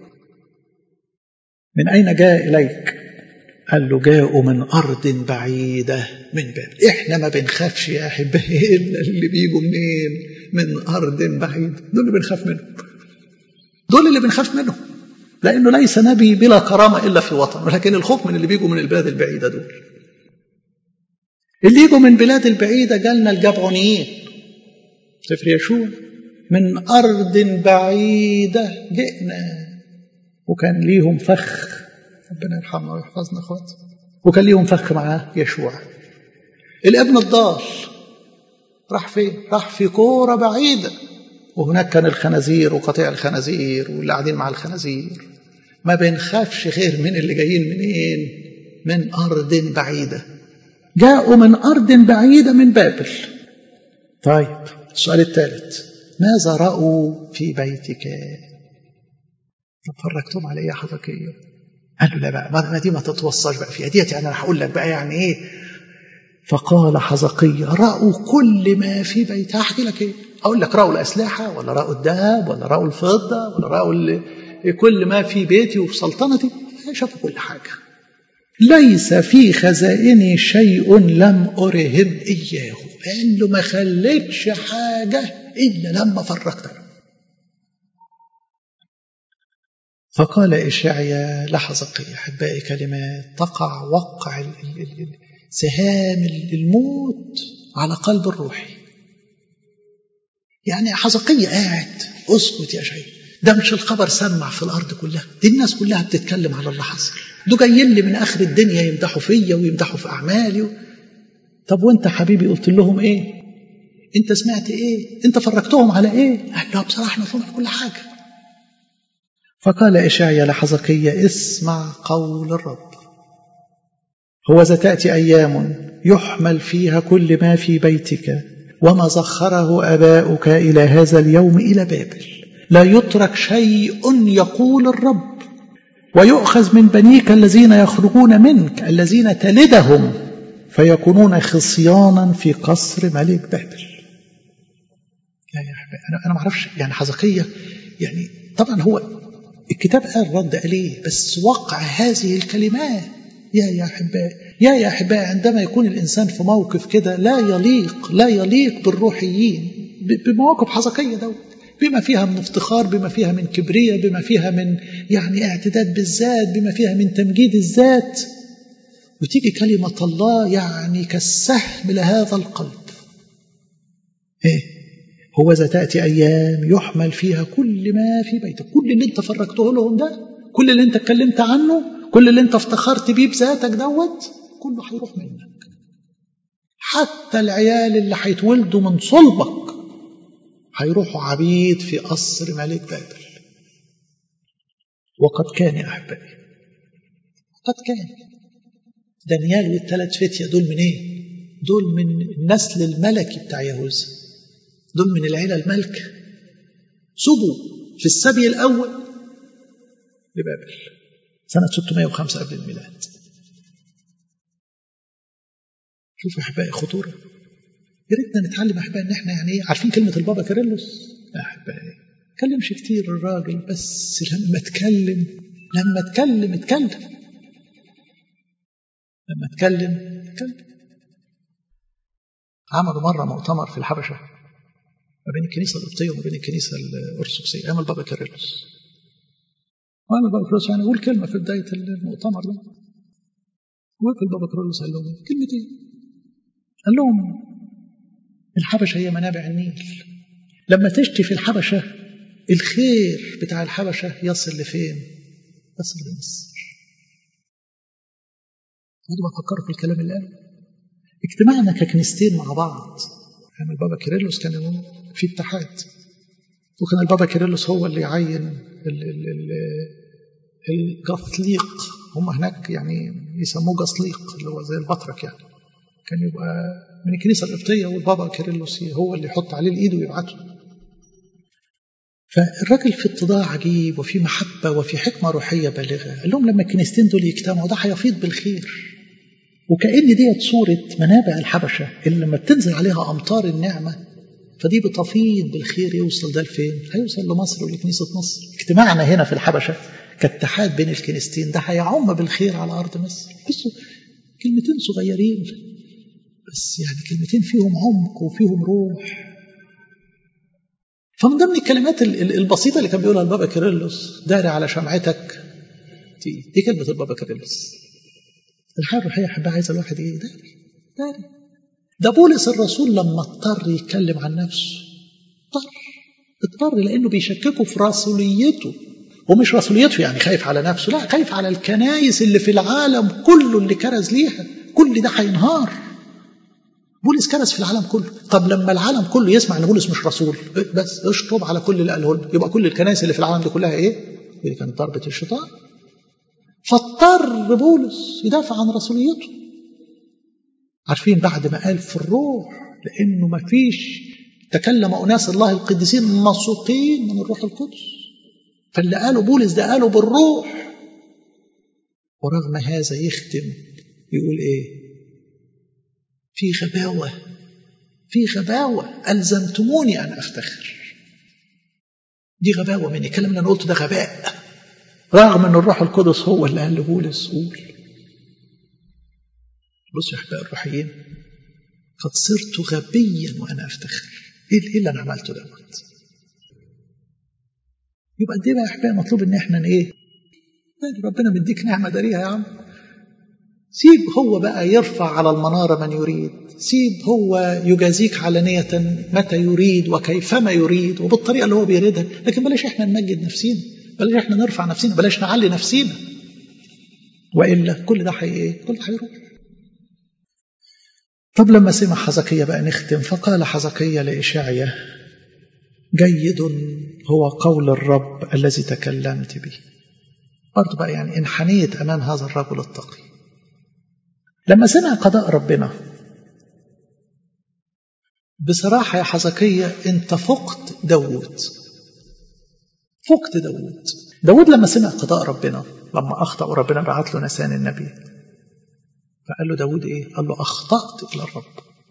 من أين جاء إليك قال له جاءوا من أرض بعيدة من بابل إحنا ما بنخافش يا أحبائي إلا اللي بيجوا منين من أرض بعيدة دول اللي بنخاف منهم دول اللي بنخاف منهم لأنه ليس نبي بلا كرامة إلا في وطن ولكن الخوف من اللي بيجوا من البلاد البعيدة دول اللي يجوا من بلاد البعيدة جالنا الجبعونيين سفر يشوع من أرض بعيدة جئنا وكان ليهم فخ ربنا يرحمنا ويحفظنا اخوات وكان ليهم فخ معاه يشوع الابن الضال راح فين؟ راح في كورة بعيدة وهناك كان الخنازير وقطيع الخنازير واللي قاعدين مع الخنازير ما بنخافش غير من اللي جايين منين؟ من أرض بعيدة جاءوا من أرض بعيدة من بابل طيب السؤال الثالث ماذا رأوا في بيتك طب فرجتهم على ايه يا حضرتكية قال له لا بقى ما دي ما تتوصاش بقى فيها ديت يعني انا هقول لك بقى يعني ايه فقال حزقية رأوا كل ما في بيتها احكي لك ايه اقول لك رأوا الاسلحة ولا رأوا الذهب ولا رأوا الفضة ولا رأوا كل ما في بيتي وفي سلطنتي شافوا كل حاجة ليس في خزائني شيء لم أرهم إياه قال له ما خليتش حاجة إلا لما فرقت فقال إشعيا لحظقي أحبائي كلمات تقع وقع سهام الموت على قلب الروحي يعني حزقية قاعد اسكت يا شيء ده مش الخبر سمع في الأرض كلها دي الناس كلها بتتكلم على اللي حصل دول جايين لي من آخر الدنيا يمدحوا فيا ويمدحوا في أعمالي طب وانت حبيبي قلت لهم ايه انت سمعت ايه انت فرجتهم على ايه قال له بصراحه احنا فهمنا كل حاجه فقال اشعيا لحزقية اسمع قول الرب هو تأتي أيام يحمل فيها كل ما في بيتك وما زخره أباؤك إلى هذا اليوم إلى بابل لا يترك شيء يقول الرب ويؤخذ من بنيك الذين يخرجون منك الذين تلدهم فيكونون خصيانا في قصر ملك بابل لا يا حبيبي انا انا ما اعرفش يعني حزقيه يعني طبعا هو الكتاب قال رد عليه بس وقع هذه الكلمات يا يا احبائي يا يا احبائي عندما يكون الانسان في موقف كده لا يليق لا يليق بالروحيين بمواقف حزقيه دوت بما فيها من افتخار بما فيها من كبرية بما فيها من يعني اعتداد بالذات بما فيها من تمجيد الذات وتيجي كلمة الله يعني كالسهم لهذا القلب ايه هو ذا تأتي أيام يحمل فيها كل ما في بيتك كل اللي انت فرجته لهم ده كل اللي انت اتكلمت عنه كل اللي انت افتخرت بيه بذاتك دوت كله هيروح منك حتى العيال اللي هيتولدوا من صلبك هيروحوا عبيد في قصر ملك بابل وقد كان يا أحبائي قد كان دانيال والثلاث فتية دول من ايه دول من النسل الملكي بتاع يهوذا دول من العيلة الملكة سبوا في السبي الأول لبابل سنة 605 قبل الميلاد شوفوا يا أحبائي خطورة يا ريتنا نتعلم احبائي ان احنا يعني ايه عارفين كلمه البابا كيرلس يا احبائي اتكلمش كتير الراجل بس لما اتكلم لما اتكلم اتكلم لما اتكلم اتكلم عملوا مره مؤتمر في الحبشه ما بين الكنيسه القبطيه وما بين الكنيسه الارثوذكسيه ايام البابا كيرلس وانا البابا كيرلس يعني قول كلمه في بدايه المؤتمر ده وقف البابا كيرلس قال لهم كلمتين قال لهم الحبشة هي منابع النيل لما تشتي في الحبشة الخير بتاع الحبشة يصل لفين يصل لمصر خدوا بفكروا في الكلام اللي قاله اجتماعنا ككنيستين مع بعض يعني البابا كيرلس كان في اتحاد وكان البابا كيرلس هو اللي يعين ال ال ال الجثليق هم هناك يعني يسموه جثليق اللي هو زي البطرك يعني كان يبقى من الكنيسة القبطية والبابا كيرلس هو اللي يحط عليه الإيد ويبعته فالراجل في اتضاع عجيب وفي محبة وفي حكمة روحية بالغة قال لهم لما الكنيستين دول يجتمعوا ده هيفيض بالخير وكأن ديت صورة منابع الحبشة اللي لما بتنزل عليها أمطار النعمة فدي بتفيض بالخير يوصل ده لفين؟ هيوصل لمصر ولكنيسة مصر اجتماعنا هنا في الحبشة كاتحاد بين الكنيستين ده هيعم بالخير على أرض مصر بصوا كلمتين صغيرين بس يعني كلمتين فيهم عمق وفيهم روح فمن ضمن الكلمات البسيطة اللي كان بيقولها البابا كيرلس داري على شمعتك دي, دي كلمة البابا كيرلس الحياة الروحية حبها عايز الواحد ايه داري داري ده بولس الرسول لما اضطر يتكلم عن نفسه اضطر اضطر لانه بيشككوا في رسوليته ومش رسوليته يعني خايف على نفسه لا خايف على الكنايس اللي في العالم كله اللي كرز ليها كل ده هينهار بولس كرز في العالم كله طب لما العالم كله يسمع ان بولس مش رسول بس اشطب على كل اللي قاله لنا يبقى كل الكنائس اللي في العالم دي كلها ايه دي كانت ضربه الشيطان فاضطر بولس يدافع عن رسوليته عارفين بعد ما قال في الروح لانه ما فيش تكلم اناس الله القديسين مسوقين من الروح القدس فاللي قاله بولس ده قاله بالروح ورغم هذا يختم يقول ايه في غباوة في غباوة ألزمتموني أن أفتخر دي غباوة مني الكلام اللي أنا قلته ده غباء رغم أن الروح القدس هو اللي قال لبولس قول بصوا يا أحباء الروحيين قد صرت غبيا وأنا أفتخر إيه اللي أنا عملته دوت يبقى قد إيه بقى يا أحباء مطلوب إن إحنا إيه ربنا مديك نعمة داريها يا عم سيب هو بقى يرفع على المنارة من يريد سيب هو يجازيك علانية متى يريد وكيفما يريد وبالطريقة اللي هو بيريدها لكن بلاش احنا نمجد نفسينا بلاش احنا نرفع نفسينا بلاش نعلي نفسينا وإلا كل ده حي ايه كل ده هيروح طب لما سمع حزقية بقى نختم فقال حزقية لإشعيا جيد هو قول الرب الذي تكلمت به برضه بقى يعني انحنيت أمام هذا الرجل التقي لما سمع قضاء ربنا بصراحة يا حزقية أنت فقت داوود فقت داوود داوود لما سمع قضاء ربنا لما أخطأ وربنا بعت له نسان النبي فقال له داوود إيه؟ قال له أخطأت إلى الرب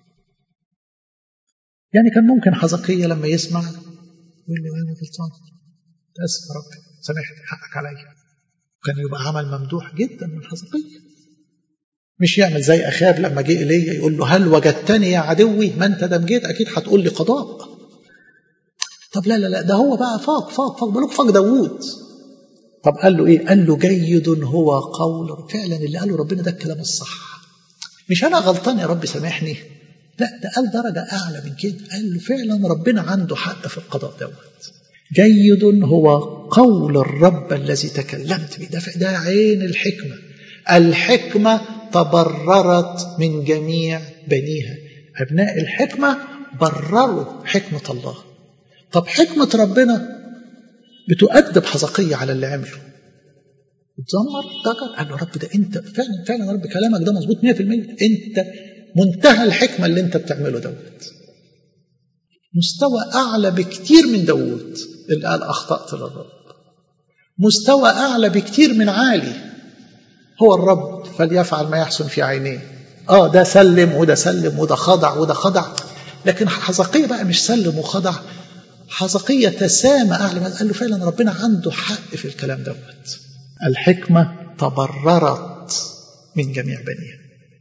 يعني كان ممكن حزقية لما يسمع يقول له أنا غلطان تأسف يا رب سامحني حقك عليا كان يبقى عمل ممدوح جدا من حزقية مش يعمل زي أخاب لما جه إليه يقول له هل وجدتني يا عدوي ما أنت دم جيت أكيد هتقول لي قضاء طب لا لا لا ده هو بقى فاق فاق فاق بلوك فاق داوود طب قال له إيه قال له جيد هو قول فعلا اللي قاله ربنا ده الكلام الصح مش أنا غلطان يا رب سامحني لا ده قال درجة أعلى من كده قال له فعلا ربنا عنده حق في القضاء دوت جيد هو قول الرب الذي تكلمت به ده, ده عين الحكمة الحكمة تبررت من جميع بنيها أبناء الحكمة برروا حكمة الله طب حكمة ربنا بتؤدب حزقية على اللي عمله اتذمر ضجر قال له رب ده انت فعلا فعلا يا رب كلامك ده مظبوط 100% انت منتهى الحكمة اللي انت بتعمله دوت مستوى أعلى بكتير من داوود اللي قال أخطأت للرب مستوى أعلى بكتير من عالي هو الرب فليفعل ما يحسن في عينيه اه ده سلم وده سلم وده خضع وده خضع لكن حزقية بقى مش سلم وخضع حزقية تسامى أعلى قال له فعلا ربنا عنده حق في الكلام دوت الحكمة تبررت من جميع بنيها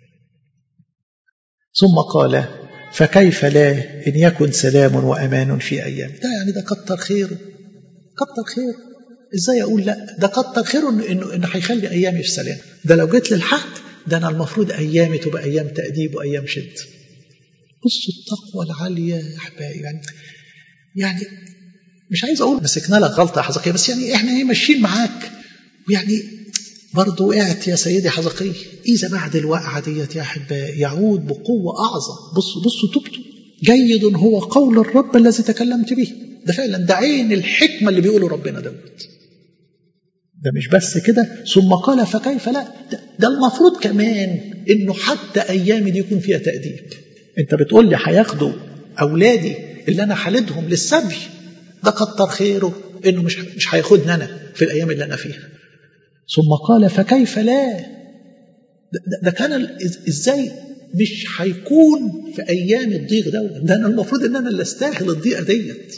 ثم قال فكيف لا إن يكن سلام وأمان في أيام ده يعني ده كتر خيره كتر خيره ازاي اقول لا ده كتر خيره انه انه انه هيخلي ايامي في سلام ده لو جيت للحق ده انا المفروض ايامي تبقى ايام تاديب وايام شد بصوا التقوى العاليه يا احبائي يعني يعني مش عايز اقول مسكنا لك غلطه يا حزقيه بس يعني احنا ايه ماشيين معاك ويعني برضه وقعت يا سيدي حزقيه اذا بعد الوقعه ديت يا احبائي يعود بقوه اعظم بصوا بصوا تبتوا جيد هو قول الرب الذي تكلمت به ده فعلا ده عين الحكمه اللي بيقوله ربنا دوت ده مش بس كده ثم قال فكيف لا ده, ده المفروض كمان انه حتى ايامي دي يكون فيها تاديب انت بتقول لي هياخدوا اولادي اللي انا حالدهم للسبي ده كتر خيره انه مش مش هياخدني انا في الايام اللي انا فيها ثم قال فكيف لا ده, ده, ده كان ازاي مش هيكون في ايام الضيق ده ده انا المفروض ان انا اللي استاهل الضيقه ديت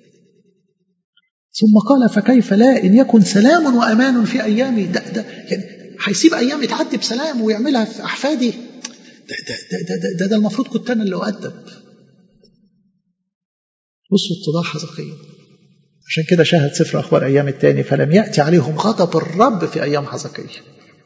ثم قال فكيف لا إن يكن سلام وأمان في أيامي ده, ده يعني هيسيب أيامي تعدي بسلام ويعملها في أحفادي ده ده ده ده, ده, ده المفروض كنت أنا اللي أؤدب بصوا اتضاح حزقية عشان كده شاهد سفر أخبار أيام التاني فلم يأتي عليهم غضب الرب في أيام حزقية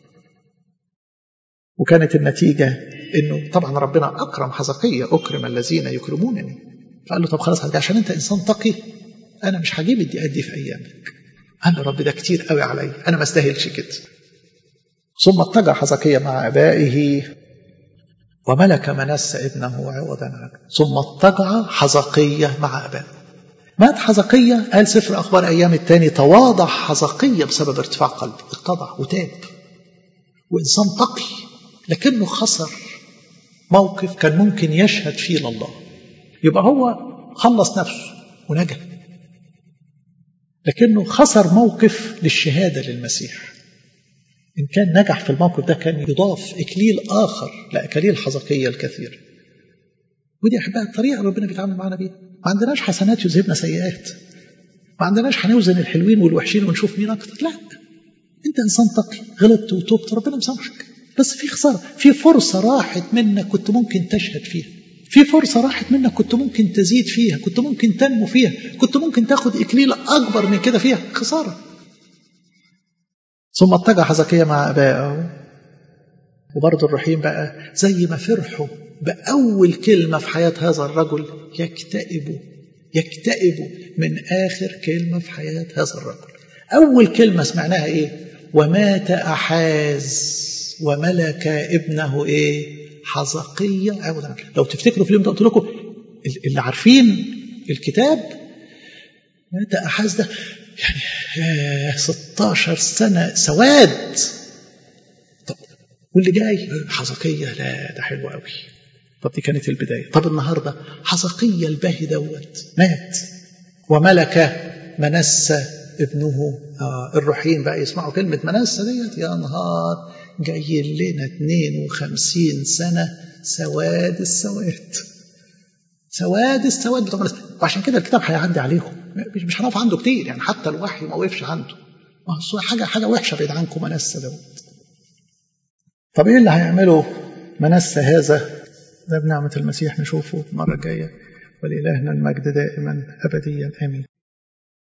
وكانت النتيجة إنه طبعا ربنا أكرم حزقية أكرم الذين يكرمونني فقال له طب خلاص عشان أنت إنسان تقي انا مش هجيب الدقات دي في ايامك قال له رب ده كتير قوي عليا انا ما استاهلش كده ثم اضطجع حزقية مع ابائه وملك منسى ابنه عوضا عنه ثم اضطجع حزقية مع ابائه مات حزقية قال سفر اخبار ايام التاني تواضع حزقية بسبب ارتفاع قلبه اتضع وتاب وانسان تقي لكنه خسر موقف كان ممكن يشهد فيه لله يبقى هو خلص نفسه ونجا لكنه خسر موقف للشهادة للمسيح إن كان نجح في الموقف ده كان يضاف إكليل آخر لأكاليل حزقية الكثير ودي أحبها الطريقة ربنا بيتعامل معنا بيها ما عندناش حسنات يذهبنا سيئات ما عندناش هنوزن الحلوين والوحشين ونشوف مين أكتر لا أنت إنسان تقي غلطت وتوبت ربنا مسامحك بس في خسارة في فرصة راحت منك كنت ممكن تشهد فيها في فرصة راحت منك كنت ممكن تزيد فيها كنت ممكن تنمو فيها كنت ممكن تاخد إكليل أكبر من كده فيها خسارة ثم اتجه حزقية مع أبائه وبرضه الرحيم بقى زي ما فرحوا بأول كلمة في حياة هذا الرجل يكتئبوا يكتئبوا من آخر كلمة في حياة هذا الرجل أول كلمة سمعناها إيه ومات أحاز وملك ابنه إيه حزقية أولا لو تفتكروا في اليوم ده قلت لكم اللي عارفين الكتاب ده أحاز ده يعني 16 سنة سواد طب واللي جاي حزقية لا ده حلو قوي طب دي كانت البداية طب النهاردة حزقية الباهي دوت مات وملك منسى ابنه آه الروحيين بقى يسمعوا كلمة منسى ديت يا نهار جاي لنا 52 سنة سواد السواد سواد السواد بتوع منسى وعشان كده الكتاب هيعدي عليهم مش هنقف عنده كتير يعني حتى الوحي ما وقفش عنده حاجة حاجة وحشة بعيد عنكم منسى دوت طب ايه اللي هيعمله منسى هذا ده بنعمة المسيح نشوفه المرة الجاية ولإلهنا المجد دائما أبديا آمين